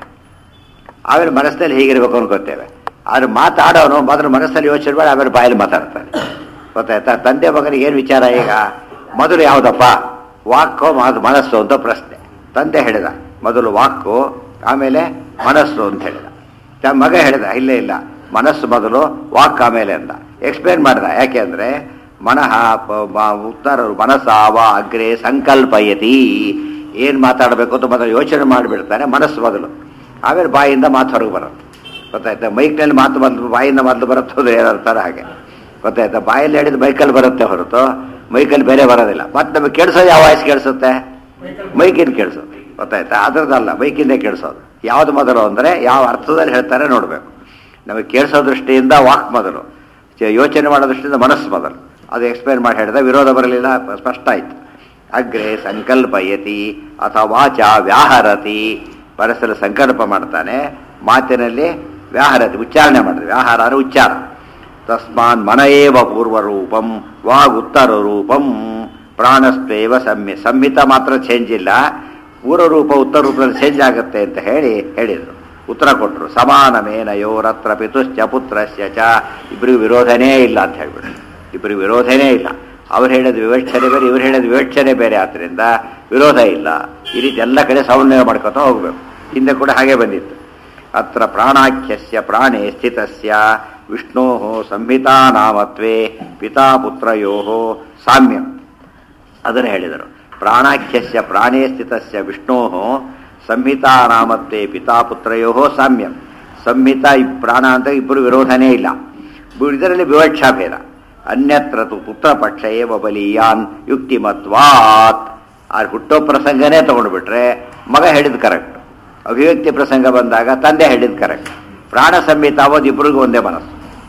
ಆಮೇಲೆ ಮನಸ್ಸಿನಲ್ಲಿ ಹೀಗಿರ್ಬೇಕು ಅನ್ಕೋತೇವೆ ಆದ್ರೆ ಮಾತಾಡೋನು ಮೊದಲು ಮನಸ್ಸಲ್ಲಿ ಯೋಚನೆ ಮಾಡಿ ಆಮೇಲೆ ಬಾಯಲ್ಲಿ ಮಾತಾಡ್ತಾನೆ ಗೊತ್ತಾಯ್ತಾ ತಂದೆ ಮಗನಿಗೆ ಏನು ವಿಚಾರ ಈಗ ಮೊದಲು ಯಾವುದಪ್ಪ ವಾಕ್ಕೋ ಮಾತು ಮನಸ್ಸು ಅಂತ ಪ್ರಶ್ನೆ ತಂದೆ ಹೇಳಿದ ಮೊದಲು ವಾಕು ಆಮೇಲೆ ಮನಸ್ಸು ಅಂತ ಹೇಳಿದ ತ- ಮಗ ಹೇಳಿದ ಇಲ್ಲ ಇಲ್ಲ ಮನಸ್ಸು ಮೊದಲು ವಾಕ್ ಆಮೇಲೆ ಅಂತ ಎಕ್ಸ್ಪ್ಲೇನ್ ಮಾಡಿದ ಯಾಕೆ ಅಂದರೆ ಮನಃ ಪ- ಮ- ಉತ್ತರರು ಮನಸ್ಸಾವ ಅಗ್ರೆ ಸಂಕಲ್ಪಯತಿ ಏನು ಮಾತಾಡಬೇಕು ಅಂತ ಮೊದಲು ಯೋಚನೆ ಮಾಡಿಬಿಡ್ತಾನೆ ಮನಸ್ಸು ಮೊದಲು ಆಮೇಲೆ ಬಾಯಿಂದ ಮಾತು ಹೊರಗೆ ಬರುತ್ತೆ ಗೊತ್ತಾಯ್ತಾ ಮೈಕ್ನಲ್ಲಿ ಮಾತು ಮೊದಲು ಬಾಯಿಂದ ಮೊದಲು ಬರುತ್ತೆ ಅದು ಏನಂತಾರೆ ಹಾಗೆ ಗೊತ್ತಾಯ್ತಾ ಬಾಯಲ್ಲಿ ಹೇಳಿದ ಮೈಕಲ್ಲಿ ಬರುತ್ತೆ ಹೊರತು ಮೈಕಲ್ಲಿ ಬೇರೆ ಬರೋದಿಲ್ಲ ಮತ್ತೆ ನಮಗೆ ಕೇಳಿಸೋದು ಯಾವ ವಾಯ್ಸ್ ಕೇಳಿಸುತ್ತೆ ಮೈಕಿಂದ ಕೇಳಿಸೋದು ಗೊತ್ತಾಯ್ತಾ ಅದರದ್ದಲ್ಲ ಮೈಕಿಂದೇ ಕೇಳಿಸೋದು ಯಾವುದು ಮೊದಲು ಅಂದರೆ ಯಾವ ಅರ್ಥದಲ್ಲಿ ಹೇಳ್ತಾರೆ ನೋಡಬೇಕು ನಮಗೆ ಕೇಳಿಸೋ ದೃಷ್ಟಿಯಿಂದ ವಾಕ್ ಮೊದಲು ಚ- ಯೋಚನೆ ಮಾಡೋ ದೃಷ್ಟಿಯಿಂದ ಮನಸ್ಸು ಮೊದಲು ಅದು ಎಕ್ಸ್ಪ್ಲೈನ್ ಮಾಡಿ ಹೇಳಿದ ವಿರೋಧ ಬರಲಿಲ್ಲ ಸ್ಪಷ್ಟ ಆಯಿತು ಅಗ್ರೆ ಸಂಕಲ್ಪಯತಿ ಅಥವಾ ವಾಚ ವ್ಯಾಹರತಿ ಪರಸ್ಪರ ಸಂಕಲ್ಪ ಮಾಡ್ತಾನೆ ಮಾತಿನಲ್ಲಿ ವ್ಯಾಹರತಿ ಉಚ್ಚಾರಣೆ ಮಾಡಿದೆ ವ್ಯಾಹಾರ ಅಂದ್ರೆ ಉಚ್ಚಾರ ತಸ್ಮಾನ್ ಮನ ಏವ ಪೂರ್ವರೂಪಂ ವಾಗ್ ಉತ್ತರ ರೂಪಂ ಪ್ರಾಣಸ್ತ್ವೇವ ಸಂಹಿ ಸಂಹಿತ ಮಾತ್ರ ಚೇಂಜ್ ಇಲ್ಲ ಪೂರ್ವರೂಪ ಉತ್ತರ ರೂಪದಲ್ಲಿ ಚೇಂಜ್ ಆಗುತ್ತೆ ಅಂತ ಹೇಳಿ ಹೇಳಿದರು ಉತ್ತರ ಕೊಟ್ಟರು ಸಮಾನಮೇನಯೋರತ್ರ ಪಿತುಶ್ಚ ಪುತ್ರಸ್ಯ ಚ ಇಬ್ಬರಿಗೂ ವಿರೋಧನೇ ಇಲ್ಲ ಅಂತ ಹೇಳ್ಬಿಟ್ರು ಇಬ್ಬರಿಗೂ ವಿರೋಧನೇ ಇಲ್ಲ ಅವ್ರು ಹೇಳಿದ ವಿವೇಚನೆ ಬೇರೆ ಇವ್ರು ಹೇಳಿದ ವಿವೇಚನೆ ಬೇರೆ ಆದ್ದರಿಂದ ವಿರೋಧ ಇಲ್ಲ ಈ ರೀತಿ ಎಲ್ಲ ಕಡೆ ಸಮನ್ವಯ ಮಾಡ್ಕೊತಾ ಹೋಗಬೇಕು ಹಿಂದೆ ಕೂಡ ಹಾಗೆ ಬಂದಿತ್ತು ಅತ್ರ ಪ್ರಾಣಾಖ್ಯಸ್ಯ ಪ್ರಾಣೇ ಸ್ಥಿತಸ್ಯ ವಿಷ್ಣೋ ಸಂಹಿತಾ ನಾಮತ್ವೇ ಪಿತಾ ಪುತ್ರಯೋ ಸಾಮ್ಯಂ ಅದನ್ನು ಹೇಳಿದರು ಪ್ರಾಣಾಖ್ಯಸ್ಯ ಪ್ರಾಣೇ ಸ್ಥಿತಸ್ಯ ವಿಷ್ಣೋ ಸಂಹಿತಾ ನಾಮತ್ವೇ ಪಿತಾ ಪುತ್ರಯೋ ಸಾಮ್ಯಂ ಸಂಹಿತ ಈ ಪ್ರಾಣ ಅಂತ ಇಬ್ಬರು ವಿರೋಧನೇ ಇಲ್ಲ ಬು- ಇದರಲ್ಲಿ ವಿವಕ್ಷಾ ಭೇದ ಅನ್ಯತ್ರ ತು ಪುತ್ರ ಪಕ್ಷ ಏವ ಬಲೀಯಾನ್ ಯುಕ್ತಿಮತ್ವಾತ್ ಆ ಹುಟ್ಟೋ ಪ್ರಸಂಗನೇ ತಗೊಂಡ್ಬಿಟ್ರೆ ಮಗ ಹೇಳಿದ್ ಕರೆಕ್ಟ್ ಅಭಿವ್ಯಕ್ತಿ ಪ್ರಸಂಗ ಬಂದಾಗ ತಂದೆ ಹೇಳಿದ್ ಕರೆಕ್ಟ್ ಪ್ರಾಣ ಸಂಹಿತ ಅವತ್ತು ಇಬ್ಬರಿಗೂ ಒಂದೇ ಮನಸ್ಸು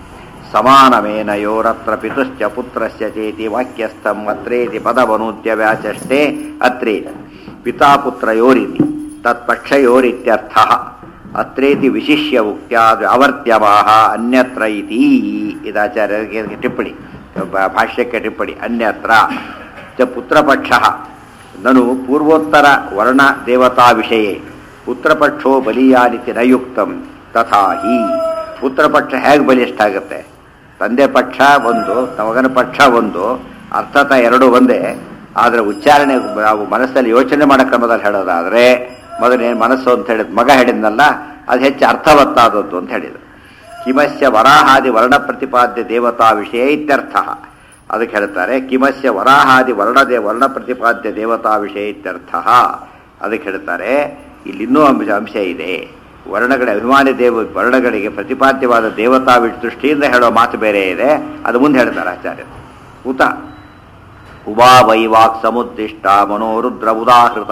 ಸಮಾನಮೇನಯೋರತ್ರ ಪಿತುಶ್ಚ ಪುತ್ರಸ್ಯ ಚೇತಿ ವಾಕ್ಯಸ್ಥಂ ಅತ್ರೇತಿ ಪದವನೂದ್ಯ ವ್ಯಾಚಷ್ಟೇ ಅತ್ರೇತಿ ಪಿತಾ ಪುತ್ರಯೋರಿತಿ ತತ್ಪಕ್ಷಯೋರಿತ್ಯರ್ಥ ಅತ್ರೇತಿ ವಿಶಿಷ್ಯ ಉಕ್ತ್ಯ ಆವರ್ತ್ಯಮಾಹ ಅನ್ಯತ್ರ ಇತಿ ಇದಾಚಾರ್ಯರಿಗೆ ಟಿಪ್ಪಣಿ ಬ- ಭಾಷ್ಯಕ್ಕೆ ಟಿಪ್ಪಣಿ ಅನ್ಯತ್ರ ಚ ಪುತ್ರಪಕ್ಷ ನನು ಪೂರ್ವೋತ್ತರ ವರ್ಣ ದೇವತಾ ವಿಷಯೇ ಪುತ್ರಪಕ್ಷೋ ಬಲಿಯಾನಿತಿ ನ ಯುಕ್ತಂ ತಥಾ ಹಿ ಪುತ್ರಪಕ್ಷ ಹೇಗೆ ಬಲಿಷ್ಠ ಆಗುತ್ತೆ ತಂದೆ ಪಕ್ಷ ಒಂದು ಮಗನ ಪಕ್ಷ ಒಂದು ಅರ್ಥತ ಎರಡು ಒಂದೇ ಆದರೆ ಉಚ್ಚಾರಣೆ ನಾವು ಮನಸ್ಸಲ್ಲಿ ಯೋಚನೆ ಮಾಡೋ ಕ್ರಮದಲ್ಲಿ ಹೇಳೋದಾದರೆ ಮೊದಲೇ ಮನಸ್ಸು ಅಂತ ಹೇಳಿದ ಮಗ ಹೇಳಿದ್ನಲ್ಲ ಅದು ಹೆಚ್ಚು ಅರ್ಥವತ್ತಾದದ್ದು ಅಂತ ಹೇಳಿದರು ಕಿಮಸ್ಯ ವರಾಹಾದಿ ವರ್ಣ ಪ್ರತಿಪಾದ್ಯ ದೇವತಾ ವಿಷಯ ಇತ್ಯರ್ಥ ಅದಕ್ಕೆ ಹೇಳ್ತಾರೆ ಕಿಮಸ್ಯ ವರಾಹಾದಿ ವರ್ಣದೇ ವರ್ಣ ಪ್ರತಿಪಾದ್ಯ ದೇವತಾ ವಿಷಯ ಇತ್ಯರ್ಥ ಅದಕ್ಕೆ ಹೇಳ್ತಾರೆ ಇಲ್ಲಿ ಇನ್ನೂ ಅಂಶ ಅಂಶ ಇದೆ ವರ್ಣಗಳ ಅಭಿಮಾನಿ ದೇವ ವರ್ಣಗಳಿಗೆ ಪ್ರತಿಪಾದ್ಯವಾದ ದೇವತಾ ವಿ- ದೃಷ್ಟಿಯಿಂದ ಹೇಳೋ ಮಾತು ಬೇರೆ ಇದೆ ಅದು ಮುಂದೆ ಹೇಳ್ತಾರೆ ಆಚಾರ್ಯ ಉತ ಉಬಾ ವೈವಾಕ್ ಸಮುದ್ದಿಷ್ಟ ಮನೋರುದ್ರ ಉದಾಹೃತ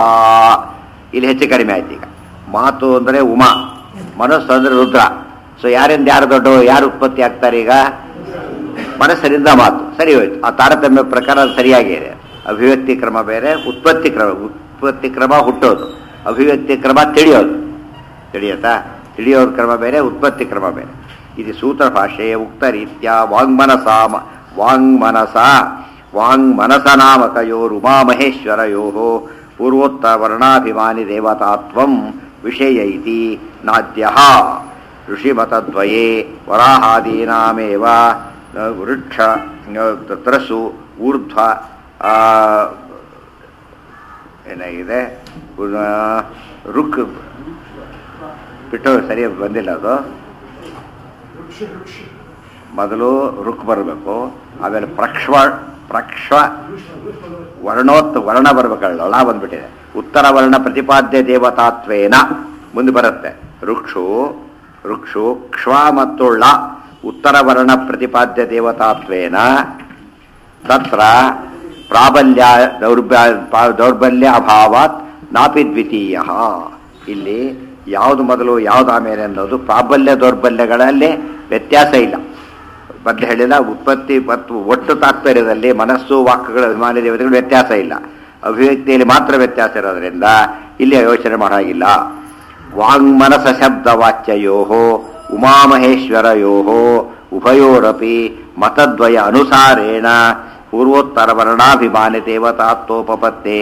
ಇಲ್ಲಿ ಹೆಚ್ಚು ಕಡಿಮೆ ಆಯ್ತು ಈಗ ಮಾತು ಅಂದರೆ ಉಮಾ ಮನಸ್ಸು ಅಂದರೆ ರುದ್ರ ಸೊ ಯಾರಿಂದ ಯಾರು ದೊಡ್ಡ ಯಾರು ಉತ್ಪತ್ತಿ ಆಗ್ತಾರೆ ಈಗ ಮನಸ್ಸರಿಂದ ಮಾತು ಸರಿ ಹೋಯ್ತು ಆ ತಾರತಮ್ಯ ಪ್ರಕಾರ ಅದು ಸರಿಯಾಗಿ ಇದೆ ಅಭಿವ್ಯಕ್ತಿ ಕ್ರಮ ಬೇರೆ ಉತ್ಪತ್ತಿ ಕ್ರಮ ಉತ್ಪತ್ತಿ ಕ್ರಮ ಹುಟ್ಟೋದು ಅಭಿವ್ಯಕ್ತಿ ಕ್ರಮ ತಿಳಿಯೋದು ತಿಳಿಯತ್ತಾ ತಿಳಿಯೋದು ಕ್ರಮ ಬೇರೆ ಉತ್ಪತ್ತಿ ಕ್ರಮ ಬೇರೆ ಇದು ಸೂತ್ರ ಭಾಷೆ ಉಕ್ತ ರೀತ್ಯ ವಾಂಗ್ಮನಸ ವಾಂಗ್ಮನಸ ವಾಂಗ್ಮನಸನಾಮಕಯೋರುಮಾಮಹೇಶ್ವರಯೋ ಪೂರ್ವೋತ್ತರ ವರ್ಣಾಭಿಮಾನಿ ದೇವತಾತ್ವಂ ವಿಷಯ ಇತಿ ನಾದ್ಯ ಋಷಿಮತದ್ವಯೇ ವರಾಹಾದೀನಾಮೇವ ಆ, ವೃಕ್ಷ ಆ, ತ್ರಸು ಊರ್ಧ್ವ ಆ, ಏನಾಗಿದೆ ಆ, ರುಕ್ ಬಿಟ್ಟು ಸರಿಯಾಗಿ ಬಂದಿಲ್ಲ ಅದು ಮೊದಲು ರುಕ್ ಬರಬೇಕು ಆಮೇಲೆ ಪ್ರಕ್ಷ್ವ ಪ್ರಕ್ಷ್ವ ವರ್ಣೋತ್ ವರ್ಣ ಬರಬೇಕಲ್ಲ ಳ ಬಂದ್ಬಿಟ್ಟಿದೆ ಉತ್ತರ ವರ್ಣ ಪ್ರತಿಪಾದ್ಯ ದೇವತಾತ್ವೇನ ಮುಂದೆ ಬರುತ್ತೆ ರುಕ್ಷು ರುಕ್ಷು ಕ್ಷ್ವ ಮತ್ತು ಳ ಉತ್ತರ ವರ್ಣ ಪ್ರತಿಪಾದ್ಯ ದೇವತಾತ್ವೇನ ತತ್ರ ಪ್ರಾಬಲ್ಯ ದೌರ್ಬ ಪಾ- ದೌರ್ಬಲ್ಯ ಅಭಾವಾತ್ ನಾಪಿ ದ್ವಿತೀಯ ಇಲ್ಲಿ ಯಾವುದು ಮೊದಲು ಯಾವುದು ಆಮೇಲೆ ಅನ್ನೋದು ಪ್ರಾಬಲ್ಯ ದೌರ್ಬಲ್ಯಗಳಲ್ಲಿ ವ್ಯತ್ಯಾಸ ಇಲ್ಲ ಮೊದಲು ಹೇಳಿದ ಉತ್ಪತ್ತಿ ಮತ್ತು ಒಟ್ಟು ತಾತ್ಪರ್ಯದಲ್ಲಿ ಮನಸ್ಸು ವಾಕ್ಯಗಳ ಅಭಿಮಾನಿ ದೇವತೆಗಳು ವ್ಯತ್ಯಾಸ ಇಲ್ಲ ಅಭಿವ್ಯಕ್ತಿಯಲ್ಲಿ ಮಾತ್ರ ವ್ಯತ್ಯಾಸ ಇರೋದ್ರಿಂದ ಇಲ್ಲಿ ಯೋಚನೆ ಮಾಡಾಗಿಲ್ಲ ವಾಂಗ್ಮನಸ ಶಬ್ದವಾಚ್ಯಯೋ ಉಮಾಮಹೇಶ್ವರಯೋ ಉಭಯೋರಪಿ ಮತದ್ವಯ ಅನುಸಾರೇಣ ಪೂರ್ವೋತ್ತರ ವರ್ಣಾಭಿಮಾನಿ ದೇವತಾತ್ವೋಪತ್ತೇ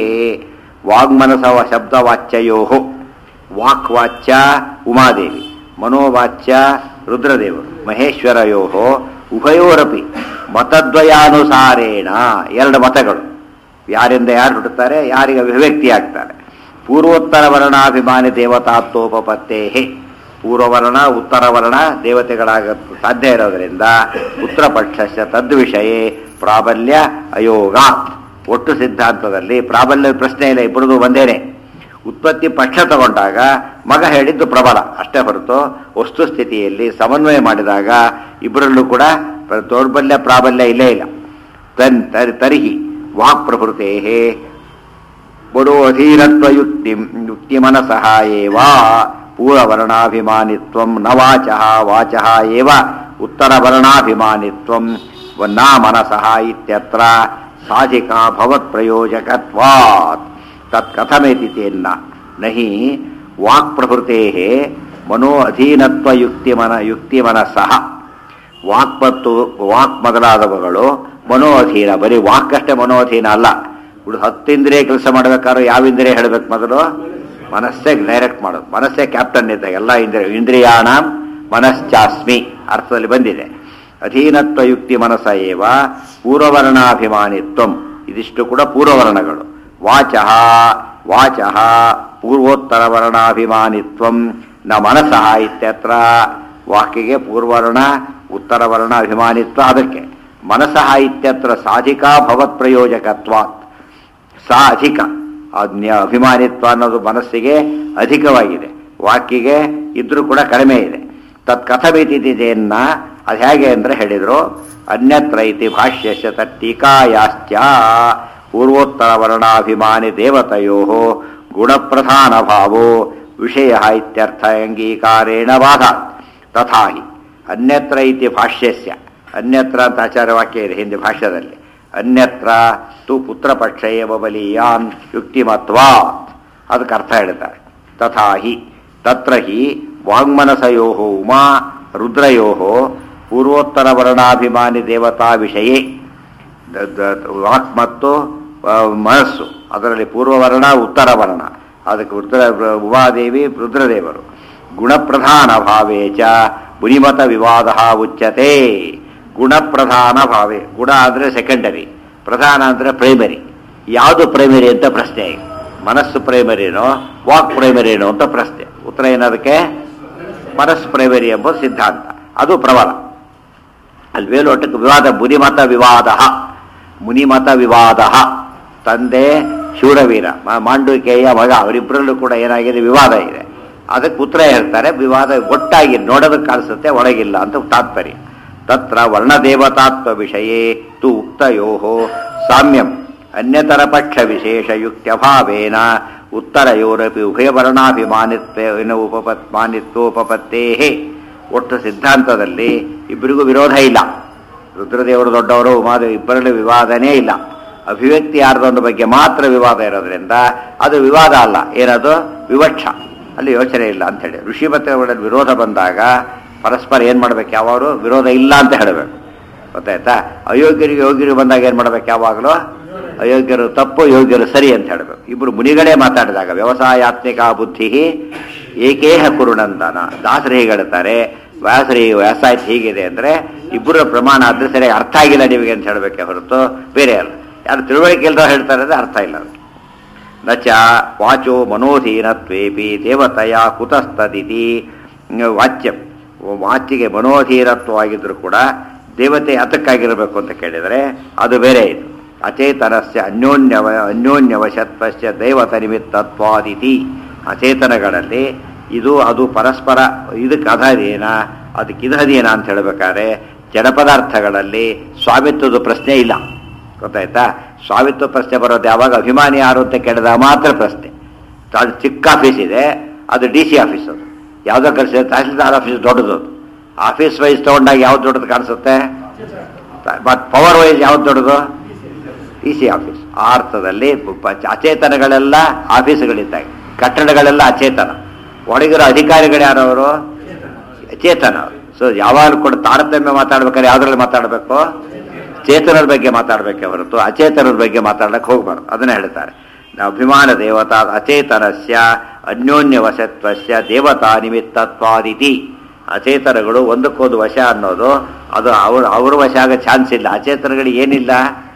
ವಾಗ್ಮನಸ ಶಬ್ದವಾಚ್ಯಯೋ ವಾಕ್ವಾಚ್ಯ ಉಮಾದೇವಿ ಮನೋವಾಚ್ಯ ರುದ್ರದೇವರು ಮಹೇಶ್ವರಯೋ ಉಭಯೋರಪಿ ಮತದ್ವಯಾನುಸಾರೇಣ ಎರಡು ಮತಗಳು ಯಾರಿಂದ ಯಾರು ಹುಟ್ಟುತ್ತಾರೆ ಯಾರಿಗೆ ಅಭಿವ್ಯಕ್ತಿ ಆಗ್ತಾರೆ ಪೂರ್ವೋತ್ತರ ವರ್ಣಾಭಿಮಾನಿ ದೇವತಾತ್ವೋಪತ್ತೇ ಪೂರ್ವವರ್ಣ ಉತ್ತರ ವರ್ಣ ದೇವತೆಗಳಾಗ ಸಾಧ್ಯ ಇರೋದರಿಂದ ಉತ್ತರ ಪಕ್ಷ ತದ್ವಿಷಯೇ ಪ್ರಾಬಲ್ಯ ಅಯೋಗ ಒಟ್ಟು ಸಿದ್ಧಾಂತದಲ್ಲಿ ಪ್ರಾಬಲ್ಯ ಪ್ರಶ್ನೆ ಇಲ್ಲ ಇಬ್ಬರದು ಒಂದೇನೆ ಉತ್ಪತ್ತಿ ಪಕ್ಷ ತಗೊಂಡಾಗ ಮಗ ಹೇಳಿದ್ದು ಪ್ರಬಲ ಅಷ್ಟೇ ಹೊರತು ವಸ್ತುಸ್ಥಿತಿಯಲ್ಲಿ ಸಮನ್ವಯ ಮಾಡಿದಾಗ ಇಬ್ಬರಲ್ಲೂ ಕೂಡ ಪ್ರ- ದೌರ್ಬಲ್ಯ ಪ್ರಾಬಲ್ಯ ಇಲ್ಲೇ ಇಲ್ಲ ತನ್ ತರ್- ತರ್ಹಿ ವಾಕ್ ಪ್ರಭೃತೆ ಬಡೋ ಅಧೀರತ್ವ ಯುಕ್ತಿ ಯುಕ್ತಿ ಮನಸಃ ಏವ ಪೂರ್ವವರ್ಣಾಭಿಮಾನಿತ್ವಂ ನ ವಾಚಃ ವಾಚಃ ಏವ ಉತ್ತರವರ್ಣಾಭಿಮಾನಿತ್ವಂ ನ ಮನಸಃ ಇತ್ಯತ್ರ ಸಾಧಿಕಾ ಭವತ್ ಪ್ರಯೋಜಕತ್ವಾತ್ ತತ್ ಕಥಮೇತಿ ತೇನ್ನ ನಹಿ ವಾಕ್ ಪ್ರಭೃತೆ ಮನೋ ಅಧೀನತ್ವ ಯುಕ್ತಿ ಮನ ಯುಕ್ತಿ ಮನಸ್ಸಃ ವಾಕ್ ಮತ್ತು ವಾಕ್ ಮೊದಲಾದವುಗಳು ಮನೋ ಅಧೀನ ಬರೀ ವಾಕ್ ಅಷ್ಟೇ ಮನೋ ಅಧೀನ ಅಲ್ಲ ಉಳಿದ ಹತ್ತಿಂದ್ರಿಯ ಕೆಲಸ ಮಾಡಬೇಕಾದ್ರೆ ಯಾವ ಇಂದ್ರಿಯ ಹೇಳಬೇಕು ಮೊದಲು ಮನಸ್ಸೇ ಡೈರೆಕ್ಟ್ ಮಾಡೋದು ಮನಸ್ಸೇ ಕ್ಯಾಪ್ಟನ್ ಇದ್ದ ಎಲ್ಲ ಇಂದ್ರಿಯ ಇಂದ್ರಿಯಾಣ ಮನಶ್ಚಾಸ್ಮಿ ಅರ್ಥದಲ್ಲಿ ಬಂದಿದೆ ಅಧೀನತ್ವ ಯುಕ್ತಿ ಮನಸ ಏವ ಪೂರ್ವವರ್ಣಾಭಿಮಾನಿತ್ವಂ ಇದಿಷ್ಟು ಕೂಡ ಪೂರ್ವವರ್ಣಗಳು ವಾಚಃ ವಾಚಃ ಪೂರ್ವೋತ್ತರ ವರ್ಣಾಭಿಮಾನಿತ್ವಂ ನ ಮನಸಃ ಇತ್ಯತ್ರ ವಾಕ್ಯಗೆ ಪೂರ್ವರ್ಣ ಉತ್ತರ ವರ್ಣ ಅಭಿಮಾನಿತ್ವ ಅದಕ್ಕೆ ಮನಸಃ ಇತ್ಯತ್ರ ಸಾಧಿಕಾ ಭವತ್ ಪ್ರಯೋಜಕತ್ವಾತ್ ಸಾ ಅಧಿಕ ಅಜ್ಞ ಅಭಿಮಾನಿತ್ವ ಅನ್ನೋದು ಮನಸ್ಸಿಗೆ ಅಧಿಕವಾಗಿದೆ ವಾಕ್ಯಿಗೆ ಇದ್ರೂ ಕೂಡ ಕಡಿಮೆ ಇದೆ ತತ್ ಕಥಮಿತಿದೆಯನ್ನ ಅದು ಹೇಗೆ ಅಂದ್ರೆ ಹೇಳಿದ್ರು ಅನ್ಯತ್ರ ಇತಿ ಭಾಷ್ಯಶ ತಟ್ಟೀಕಾಯಾಶ್ಚ ಪೂರ್ವೋತ್ತರ ವರ್ಣಾಭಿಮಾನಿ ದೇವತೆಯೋ ಗುಣಪ್ರಧಾನ ಭಾವೋ ವಿಷಯ ಇತ್ಯರ್ಥ ಅಂಗೀಕಾರೇಣ ಬಾಧ ತಥಾ ಹಿ ಅನ್ಯತ್ರ ಇತಿ ಭಾಷ್ಯಸ್ಯ ಅನ್ಯತ್ರ ಅಂತ ಆಚಾರ್ಯವಾಕ್ಯ ಇದೆ ಹಿಂದೆ ಭಾಷ್ಯದಲ್ಲಿ ಅನ್ಯತ್ರ ತು ಪುತ್ರಪಕ್ಷ ಏವ ಬಲೀಯಾನ್ ಯುಕ್ತಿಮತ್ವಾತ್ ಅದಕ್ಕೆ ಅರ್ಥ ಹೇಳ್ತಾರೆ ತಥಾ ಹಿ ತತ್ರ ಹಿ ವಾಂಗ್ಮನಸಯೋ ಉಮಾ ರುದ್ರಯೋ ಪೂರ್ವೋತ್ತರ ವರ್ಣಾಭಿಮಾನಿ ದೇವತಾ ವಿಷಯೇ ದ- ದ- ವಾಕ್ ಮತ್ತು ಆ, ಮನಸ್ಸು ಅದರಲ್ಲಿ ಪೂರ್ವವರ್ಣ ಉತ್ತರ ವರ್ಣ ಅದಕ್ಕೆ ರುದ್ರ ಉಮಾದೇವಿ ರುದ್ರದೇವರು ಗುಣಪ್ರಧಾನ ಭಾವೇ ಚ ಮುನಿಮತ ವಿವಾದ ಉಚ್ಯತೆ ಗುಣಪ್ರಧಾನ ಭಾವೇ ಗುಣ ಅಂದರೆ ಸೆಕೆಂಡರಿ ಪ್ರಧಾನ ಅಂದರೆ ಪ್ರೈಮರಿ ಯಾವುದು ಪ್ರೈಮರಿ ಅಂತ ಪ್ರಶ್ನೆ ಈಗ ಮನಸ್ಸು ಪ್ರೈಮರಿನೋ ವಾಕ್ ಪ್ರೈಮರಿನೋ ಅಂತ ಪ್ರಶ್ನೆ ಉತ್ತರ ಏನದಕ್ಕೆ ಮನಸ್ಸು ಪ್ರೈಮರಿ ಎಂಬ ಸಿದ್ಧಾಂತ ಅದು ಪ್ರಬಲ ಅಲ್ಲಿ ಮೇಲೋಟಕ್ಕೆ ವಿವಾದ ಮುನಿಮತ ವಿವಾದ ಮುನಿಮತ ವಿವಾದ ತಂದೆ ಶೂರವೀರ ಮ- ಮಾಂಡುಕೇಯ ಮಗ ಅವರಿಬ್ಬರಲ್ಲೂ ಕೂಡ ಏನಾಗಿದೆ ವಿವಾದ ಇದೆ ಅದಕ್ಕೆ ಉತ್ತರ ಹೇಳ್ತಾರೆ ವಿವಾದ ಒಟ್ಟಾಗಿ ನೋಡೋದಕ್ಕೆ ಕಾಣಿಸುತ್ತೆ ಒಳಗಿಲ್ಲ ಅಂತ ತಾತ್ಪರ್ಯ ತತ್ರ ವರ್ಣದೇವತಾತ್ವ ವಿಷಯೇ ತು ಉಕ್ತಯೋ ಸಾಮ್ಯಂ ಅನ್ಯತರ ಪಕ್ಷ ವಿಶೇಷ ಯುಕ್ತ್ಯಭಾವೇನ ಉತ್ತರಯೋರಪಿ ಉಭಯವರ್ಣಾಭಿಮಾನಿತ್ವ ಉಪಪತ್ ಮಾನಿತ್ವೋಪಪತ್ತೇ ಒಟ್ಟು ಸಿದ್ಧಾಂತದಲ್ಲಿ ಇಬ್ಬರಿಗೂ ವಿರೋಧ ಇಲ್ಲ ರುದ್ರದೇವರು ದೊಡ್ಡವರು ಉಮಾದೇವಿ ಇಬ್ಬರಲ್ಲಿ ವಿವಾದನೇ ಇಲ್ಲ ಅಭಿವ್ಯಕ್ತಿ ಯಾರ್ದೊಂದು ಬಗ್ಗೆ ಮಾತ್ರ ವಿವಾದ ಇರೋದ್ರಿಂದ ಅದು ವಿವಾದ ಅಲ್ಲ ಏನದು ವಿವಕ್ಷ ಅಲ್ಲಿ ಯೋಚನೆ ಇಲ್ಲ ಅಂತ ಹೇಳಿ ಋಷಿ ಮತ್ತೆ ವಿರೋಧ ಬಂದಾಗ ಪರಸ್ಪರ ಏನು ಮಾಡ್ಬೇಕು ಯಾವಾಗಲೂ ವಿರೋಧ ಇಲ್ಲ ಅಂತ ಹೇಳಬೇಕು ಗೊತ್ತಾಯ್ತಾ ಅಯೋಗ್ಯರಿಗೆ ಯೋಗ್ಯರಿಗೆ ಬಂದಾಗ ಏನು ಮಾಡ್ಬೇಕು ಯಾವಾಗಲೂ ಅಯೋಗ್ಯರು ತಪ್ಪು ಯೋಗ್ಯರು ಸರಿ ಅಂತ ಹೇಳಬೇಕು ಇಬ್ಬರು ಮುನಿಗಳೇ ಮಾತಾಡಿದಾಗ ವ್ಯವಸಾಯಾತ್ಮಿಕ ಬುದ್ಧಿ ಏಕೇಹ ಕುರುಣಂದನ ದಾಸರು ಹೇಗೆ ಹೇಳ್ತಾರೆ ವ್ಯಾಸರಿ ವ್ಯವಸಾಯ ಹೀಗಿದೆ ಅಂದ್ರೆ ಇಬ್ಬರ ಪ್ರಮಾಣ ಆದ್ರೆ ಸರಿಯಾಗಿ ಅರ್ಥ ಆಗಿಲ್ಲ ನಿಮಗೆ ಅಂತ ಹೇಳಬೇಕೆ ಹೊರತು ಬೇರೆ ಅಲ್ಲ ಯಾರು ತಿಳುವಳಿಕೆ ಇಲ್ದವ್ರು ಹೇಳ್ತಾರೆ ಅಂದ್ರೆ ಅರ್ಥ ಇಲ್ಲ ಅವ್ರಿಗೆ ನಚ ವಾಚೋ ಮನೋಧೀನತ್ವೇಪಿ ದೇವತೆಯ ಕುತಸ್ತದಿತಿ ವಾಚ್ಯ ವಾಚಿಗೆ ಮನೋಧೀನತ್ವವಾಗಿದ್ರು ಕೂಡ ದೇವತೆ ಅದಕ್ಕಾಗಿರಬೇಕು ಅಂತ ಕೇಳಿದರೆ ಅದು ಬೇರೆ ಇದು ಅಚೇತನಸ್ಯ ಅನ್ಯೋನ್ಯವ ಅನ್ಯೋನ್ಯವಶತ್ವಸ್ಯ ದೈವತ ನಿಮಿತ್ತತ್ವಾದಿತಿ ಅಚೇತನಗಳಲ್ಲಿ ಇದು ಅದು ಪರಸ್ಪರ ಇದಕ್ಕೆ ಅಧೀನ ಅದಕ್ಕೆ ಇದಧೀನ ಅಂತ ಹೇಳಬೇಕಾದ್ರೆ ಜಡ ಪದಾರ್ಥಗಳಲ್ಲಿ ಸ್ವಾಮಿತ್ವದ ಪ್ರಶ್ನೆ ಇಲ್ಲ ಗೊತ್ತಾಯ್ತಾ ಸ್ವಾಮಿತ್ವ ಪ್ರಶ್ನೆ ಬರೋದು ಯಾವಾಗ ಅಭಿಮಾನಿ ಯಾರು ಅಂತ ಕೇಳಿದಾಗ ಮಾತ್ರ ಪ್ರಶ್ನೆ ಅದು ಚಿಕ್ಕ ಆಫೀಸ್ ಇದೆ ಅದು ಡಿ ಸಿ ಆಫೀಸ್ ಅದು ಯಾವುದೋ ಕಳಿಸಿದೆ ತಹಸೀಲ್ದಾರ್ ಆಫೀಸ್ ದೊಡ್ಡದು ಅದು ಆಫೀಸ್ ವೈಸ್ ತೊಗೊಂಡಾಗ ಯಾವ್ದು ದೊಡ್ಡದು ಕಾಣಿಸುತ್ತೆ ಬಟ್ ಪವರ್ ವೈಸ್ ಯಾವ್ದು ದೊಡ್ಡದು ಡಿ ಸಿ ಆಫೀಸ್ ಆ ಅರ್ಥದಲ್ಲಿ ಪ- ಅಚೇತನಗಳೆಲ್ಲ ಆಫೀಸ್ಗಳಿದ್ದಾಗ ಕಟ್ಟಡಗಳೆಲ್ಲ ಅಚೇತನ ಒಳಗಿರೋ ಅಧಿಕಾರಿಗಳು ಯಾರವರು ಚೇತನ ಸೊ ಯಾವಾಗಲೂ ಕೂಡ ತಾರತಮ್ಯ ಮಾತಾಡ್ಬೇಕಾದ್ರೆ ಯಾವ್ದ್ರಲ್ಲಿ ಮಾತಾಡಬೇಕು ಚೇತನರ ಬಗ್ಗೆ ಮಾತಾಡಬೇಕೆ ಹೊರತು ಅಚೇತನರ ಬಗ್ಗೆ ಮಾತಾಡಕ್ಕೆ ಹೋಗ್ಬಾರ್ದು ಅದನ್ನ ಹೇಳ್ತಾರೆ ನಾವು ಅಭಿಮಾನ ದೇವತಾ ಅಚೇತನಸ್ಯ ಅನ್ಯೋನ್ಯ ವಶತ್ವಸ್ಯ ದೇವತಾ ನಿಮಿತ್ತತ್ವಾದಿತಿ ಅಚೇತನಗಳು ಒಂದಕ್ಕೊಂದು ವಶ ಅನ್ನೋದು ಅದು ಅವ್ರ ಅವ್ರ ವಶ ಆಗೋ ಚಾನ್ಸ್ ಇಲ್ಲ ಅಚೇತನಗಳಿಗೆ ಏನಿಲ್ಲ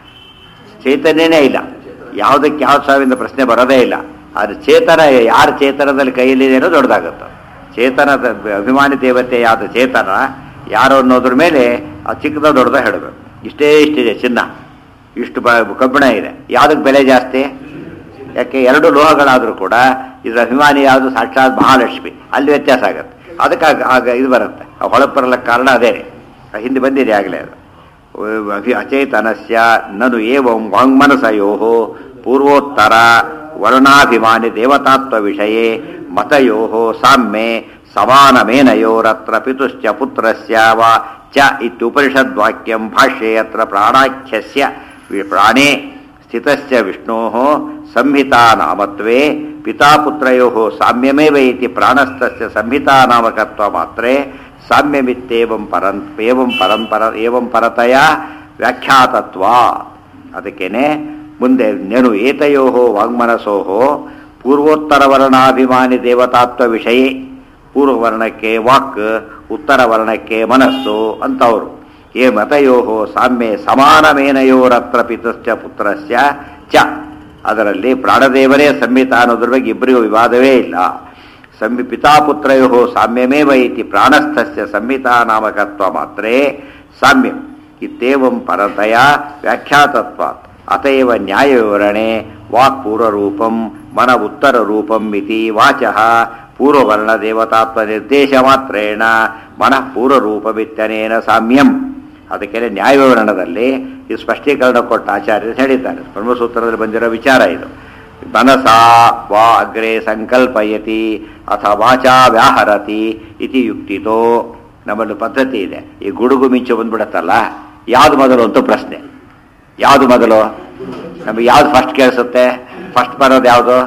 ಚೈತನ್ಯನೇ ಇಲ್ಲ ಯಾವುದಕ್ಕೆ ಯಾವ ಸಾವಿಂದ ಪ್ರಶ್ನೆ ಬರೋದೇ ಇಲ್ಲ ಆದರೆ ಚೇತನ ಯಾರ ಚೇತನದಲ್ಲಿ ಕೈಯಲ್ಲಿದೆ ಅನ್ನೋ ದೊಡ್ಡದಾಗುತ್ತೆ ಚೇತನದ ಅಭಿಮಾನಿ ದೇವತೆ ಯಾವ್ದು ಚೇತನ ಯಾರು ಅನ್ನೋದ್ರ ಮೇಲೆ ಆ ಚಿಕ್ಕದ ದೊಡ್ಡದ ಹೇಳಬೇಕು ಇಷ್ಟೇ ಇಷ್ಟಿದೆ ಚಿನ್ನ ಇಷ್ಟು ಬ ಕಬ್ಬಿಣ ಇದೆ ಯಾವುದಕ್ಕೆ ಬೆಲೆ ಜಾಸ್ತಿ ಯಾಕೆ ಎರಡು ಲೋಹಗಳಾದರೂ ಕೂಡ ಇದರ ಅಭಿಮಾನಿ ಯಾವುದು ಸಾಕ್ಷಾತ್ ಮಹಾಲಕ್ಷ್ಮಿ ಅಲ್ಲಿ ವ್ಯತ್ಯಾಸ ಆಗುತ್ತೆ ಅದಕ್ಕೆ ಆಗ- ಆಗ ಇದು ಬರುತ್ತೆ ಆ ಹೊಳಪು ಬರಲಿಕ್ಕೆ ಕಾರಣ ಅದೇನೆ ಆ ಹಿಂದೆ ಬಂದಿದೆ ಆಗಲೇ ಅದು ಅಭಿ ಅಚೇತನಸ್ಯ ನನು ಏವಂ ವಾಂಗ್ಮನಸಯೋ ಪೂರ್ವೋತ್ತರ ವರ್ಣಾಭಿಮಾನಿ ದೇವತಾತ್ವ ವಿಷಯೇ ಮತಯೋ ಸಾಮ್ಯೆ ಸಮಾನಮೇನಯೋರತ್ರ ಪಿತುಶ್ಚ ಪುತ್ರಸ್ಯ ವಾ ಚ ಇತ್ಯುಪನಿಷದ್ವಾಕ್ಯಂ ಭಾಷ್ಯೆ ಅತ್ರ ಪ್ರಾಣಾಖ್ಯಸ್ಯ ವಿ- ಪ್ರಾಣೇ ಸ್ಥಿತಸ್ಯ ವಿಷ್ಣೋಃ ಸಂಹಿತಾ ನಾಮತ್ವೇ ಪಿತಾಪುತ್ರಯೋಃ ಸಾಮ್ಯಮೇವ ಇತಿ ಪ್ರಾಣಸ್ಥಸ್ಯ ಸಂಹಿತಾ ನಾಮಕತ್ವ ಮಾತ್ರೇ ಸಾಮ್ಯಮಿತ್ತೇವಂ ಪರಂ ಏವಂ ಪರಂಪರ ಏವಂ ಪರತಯ ವ್ಯಾಖ್ಯಾತತ್ವ ಅದಕ್ಕೇನೆ ಮುಂದೆ ನೆನು ಏತಯೋ ವಾಂಗ್ಮನಸೋ ಪೂರ್ವೋತ್ತರವರ್ಣಾಭಿಮಾನಿ ದೇವತಾತ್ವ ವಿಷಯೇ ಪೂರ್ವವರ್ಣಕ್ಕೆ ವಾಕ್ ಉತ್ತರ ವರ್ಣಕ್ಕೆ ಮನಸ್ಸು ಅಂತವರು ಏ ಮತಯೋ ಸಾಮ್ಯೆ ಸಮಾನಮೇನಯೋರತ್ರ ಪಿತಶ್ಚ ಪುತ್ರಸ್ಯ ಚ ಅದರಲ್ಲಿ ಪ್ರಾಣದೇವರೇ ಸಂಹಿತ ಅನ್ನೋದ್ರ ಬಗ್ಗೆ ಇಬ್ಬರಿಗೂ ವಿವಾದವೇ ಇಲ್ಲ ಸಂಹಿ ಪಿತಾಪುತ್ರಯೋ ಸಾಮ್ಯಮೇವ ಇತಿ ಪ್ರಾಣಸ್ಥಸ್ಯ ಸಂಹಿತಾ ನಾಮಕತ್ವ ಮಾತ್ರೇ ಸಾಮ್ಯಂ ಇತ್ತೇವಂ ಪರತಯ ವ್ಯಾಖ್ಯಾತತ್ವಾತ್ ಅತಯವ ನ್ಯಾಯವಿವರಣೆ ವಾಕ್ ಪೂರ್ವರೂಪಂ ಮನ ಉತ್ತರ ರೂಪಂ ಇತಿ ವಾಚಃ ಪೂರ್ವವರ್ಣ ದೇವತಾತ್ವ ನಿರ್ದೇಶ ಮಾತ್ರೇಣ ಮನಃ ಪೂರ್ವರೂಪವಿತ್ತನೇನ ಸಾಮ್ಯಂ ಅದಕ್ಕೆ ನ್ಯಾಯವಿವರಣದಲ್ಲಿ ಇದು ಸ್ಪಷ್ಟೀಕರಣ ಕೊಟ್ಟ ಆಚಾರ್ಯರು ಹೇಳಿದ್ದಾರೆ ಬ್ರಹ್ಮಸೂತ್ರದಲ್ಲಿ ಬಂದಿರೋ ವಿಚಾರ ಇದು ಮನಸಾ ವಾ ಅಗ್ರೆ ಸಂಕಲ್ಪಯತಿ ಅಥ ವಾಚಾ ವ್ಯಾಹರತಿ ಇತಿ ಯುಕ್ತಿತೋ ನಮ್ಮಲ್ಲಿ ಪದ್ಧತಿ ಇದೆ ಈ ಗುಡುಗು ಮಿಂಚು ಬಂದ್ಬಿಡತ್ತಲ್ಲ ಯಾವ್ದು ಮೊದಲು ಅಂತ ಪ್ರಶ್ನೆ ಯಾವ್ದು ಮೊದಲು ನಮಗೆ ಯಾವ್ದು ಫಸ್ಟ್ ಕೇಳಿಸುತ್ತೆ ಫಸ್ಟ್ ಬರೋದು ಯಾವುದು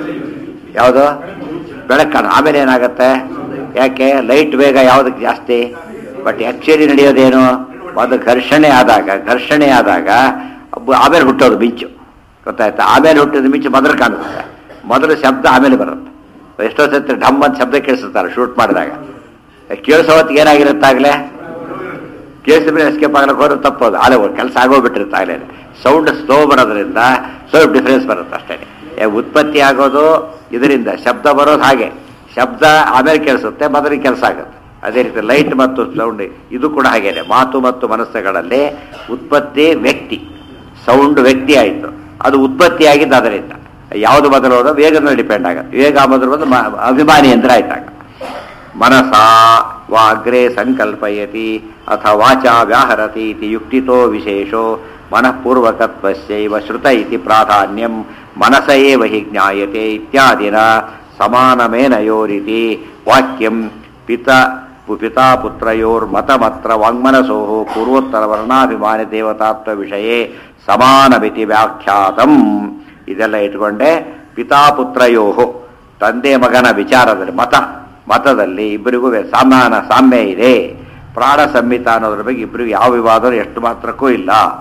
ಯಾವುದು ಬೆಳಕನ್ನು ಆಮೇಲೆ ಏನಾಗುತ್ತೆ ಯಾಕೆ ಲೈಟ್ ವೇಗ ಯಾವುದಕ್ಕೆ ಜಾಸ್ತಿ ಬಟ್ ಆಕ್ಚುಲಿ ನಡೆಯೋದೇನು ಅದು ಘರ್ಷಣೆ ಆದಾಗ ಘರ್ಷಣೆ ಆದಾಗ ಅಬ್ಬ- ಆಮೇಲೆ ಹುಟ್ಟೋದು ಮಿಂಚು ಗೊತ್ತಾಯ್ತಾ ಆಮೇಲೆ ಹುಟ್ಟಿದ ಮಿಂಚು ಮೊದಲು ಕಾಣುತ್ತೆ ಮೊದಲು ಶಬ್ದ ಆಮೇಲೆ ಬರುತ್ತೆ ಎಷ್ಟೋ ಸತಿ ಢಮ್ ಅಂತ ಶಬ್ದ ಕೇಳಿಸುತ್ತಾರೆ ಶೂಟ್ ಮಾಡಿದಾಗ ಕೇಳಿಸೋ ಹೊತ್ತಿಗೆ ಏನಾಗಿರುತ್ತಾಗಲೇ ಕೇಳಿಸಿದ ಮೇಲೆ ಎಸ್ಕೇಪ್ ಆಗಲಿಕ್ಕೆ ಹೋದ್ರೆ ತಪ್ಪೋದು ಆಳೆ ಕೆಲಸ ಆಗೋಗ್ಬಿಟ್ಟಿರುತ್ತೆ ಆಗಲೇ ಸೌಂಡ್ ಸ್ಲೋ ಬರೋದ್ರಿಂದ ಸ್ವಲ್ಪ ಡಿಫ್ರೆನ್ಸ್ ಬರುತ್ತೆ ಅಷ್ಟೇ ಉತ್ಪತ್ತಿ ಆಗೋದು ಇದರಿಂದ ಶಬ್ದ ಬರೋದು ಹಾಗೆ ಶಬ್ದ ಆಮೇಲೆ ಕೇಳಿಸುತ್ತೆ ಮೊದಲಿಗೆ ಕೆಲಸ ಆಗುತ್ತೆ ಅದೇ ರೀತಿ ಲೈಟ್ ಮತ್ತು ಸೌಂಡ್ ಇದು ಕೂಡ ಹಾಗೇನೆ ಮಾತು ಮತ್ತು ಮನಸ್ಸುಗಳಲ್ಲಿ ಉತ್ಪತ್ತಿ ವ್ಯಕ್ತಿ ಸೌಂಡ್ ವ್ಯಕ್ತಿ ಆಯಿತು ಅದು ಉತ್ಪತ್ತಿ ಆಗಿದ್ದು ಅದರಿಂದ ಯಾವುದು ಮೊದಲು ವೇಗದ ಮೇಲೆ ಡಿಪೆಂಡ್ ಆಗುತ್ತೆ ವೇಗ ಮೊದಲು ಬಂದು ಮ- ಅಭಿಮಾನಿ ಯಂತ್ರ ಆಯ್ತಾಗ ಮನಸಾ ವಾ ಅಗ್ರೆ ಸಂಕಲ್ಪಯತಿ ಅಥ ವಾಚಾ ವ್ಯಾಹರತಿ ಇತಿ ಯುಕ್ತಿತೋ ವಿಶೇಷೋ ಮನಃಪೂರ್ವಕತ್ವಸ್ಯೈವ ಶ್ರುತ ಇತಿ ಪ್ರಾಧಾನ್ಯಂ ಮನಸ ಏವ ಹಿ ಜ್ಞಾಯತೆ ಇತ್ಯಾದಿನ ಸಮಾನಮೇನಯೋರಿತಿ ವಾಕ್ಯಂ ಪಿತ ಪಿತಾ ಪುತ್ರಯೋರ್ಮತಮತ್ರ ವಾಂಗ್ಮನಸೋ ಪೂರ್ವೋತ್ತರವರ್ಣಾಭಿಮಾನಿ ದೇವತಾತ್ವ ವಿಷಯೇ ಸಮಾನಮಿತಿ ವ್ಯಾಖ್ಯಾತಂ ಇದೆಲ್ಲ ಇಟ್ಕೊಂಡೆ ಪಿತಾಪುತ್ರಯೋ ತಂದೆ ಮಗನ ವಿಚಾರದಲ್ಲಿ ಮತ ಮತದಲ್ಲಿ ಇಬ್ಬರಿಗೂ ವ್ಯ- ಸಮಾನ ಸಾಮ್ಯ ಇದೆ ಪ್ರಾಣ ಸಂಹಿತ ಅನ್ನೋದ್ರ ಬಗ್ಗೆ ಇಬ್ಬರಿಗೂ ಯಾವ ವಿವಾದ ಎಷ್ಟು ಮಾತ್ರಕ್ಕೂ ಇಲ್ಲ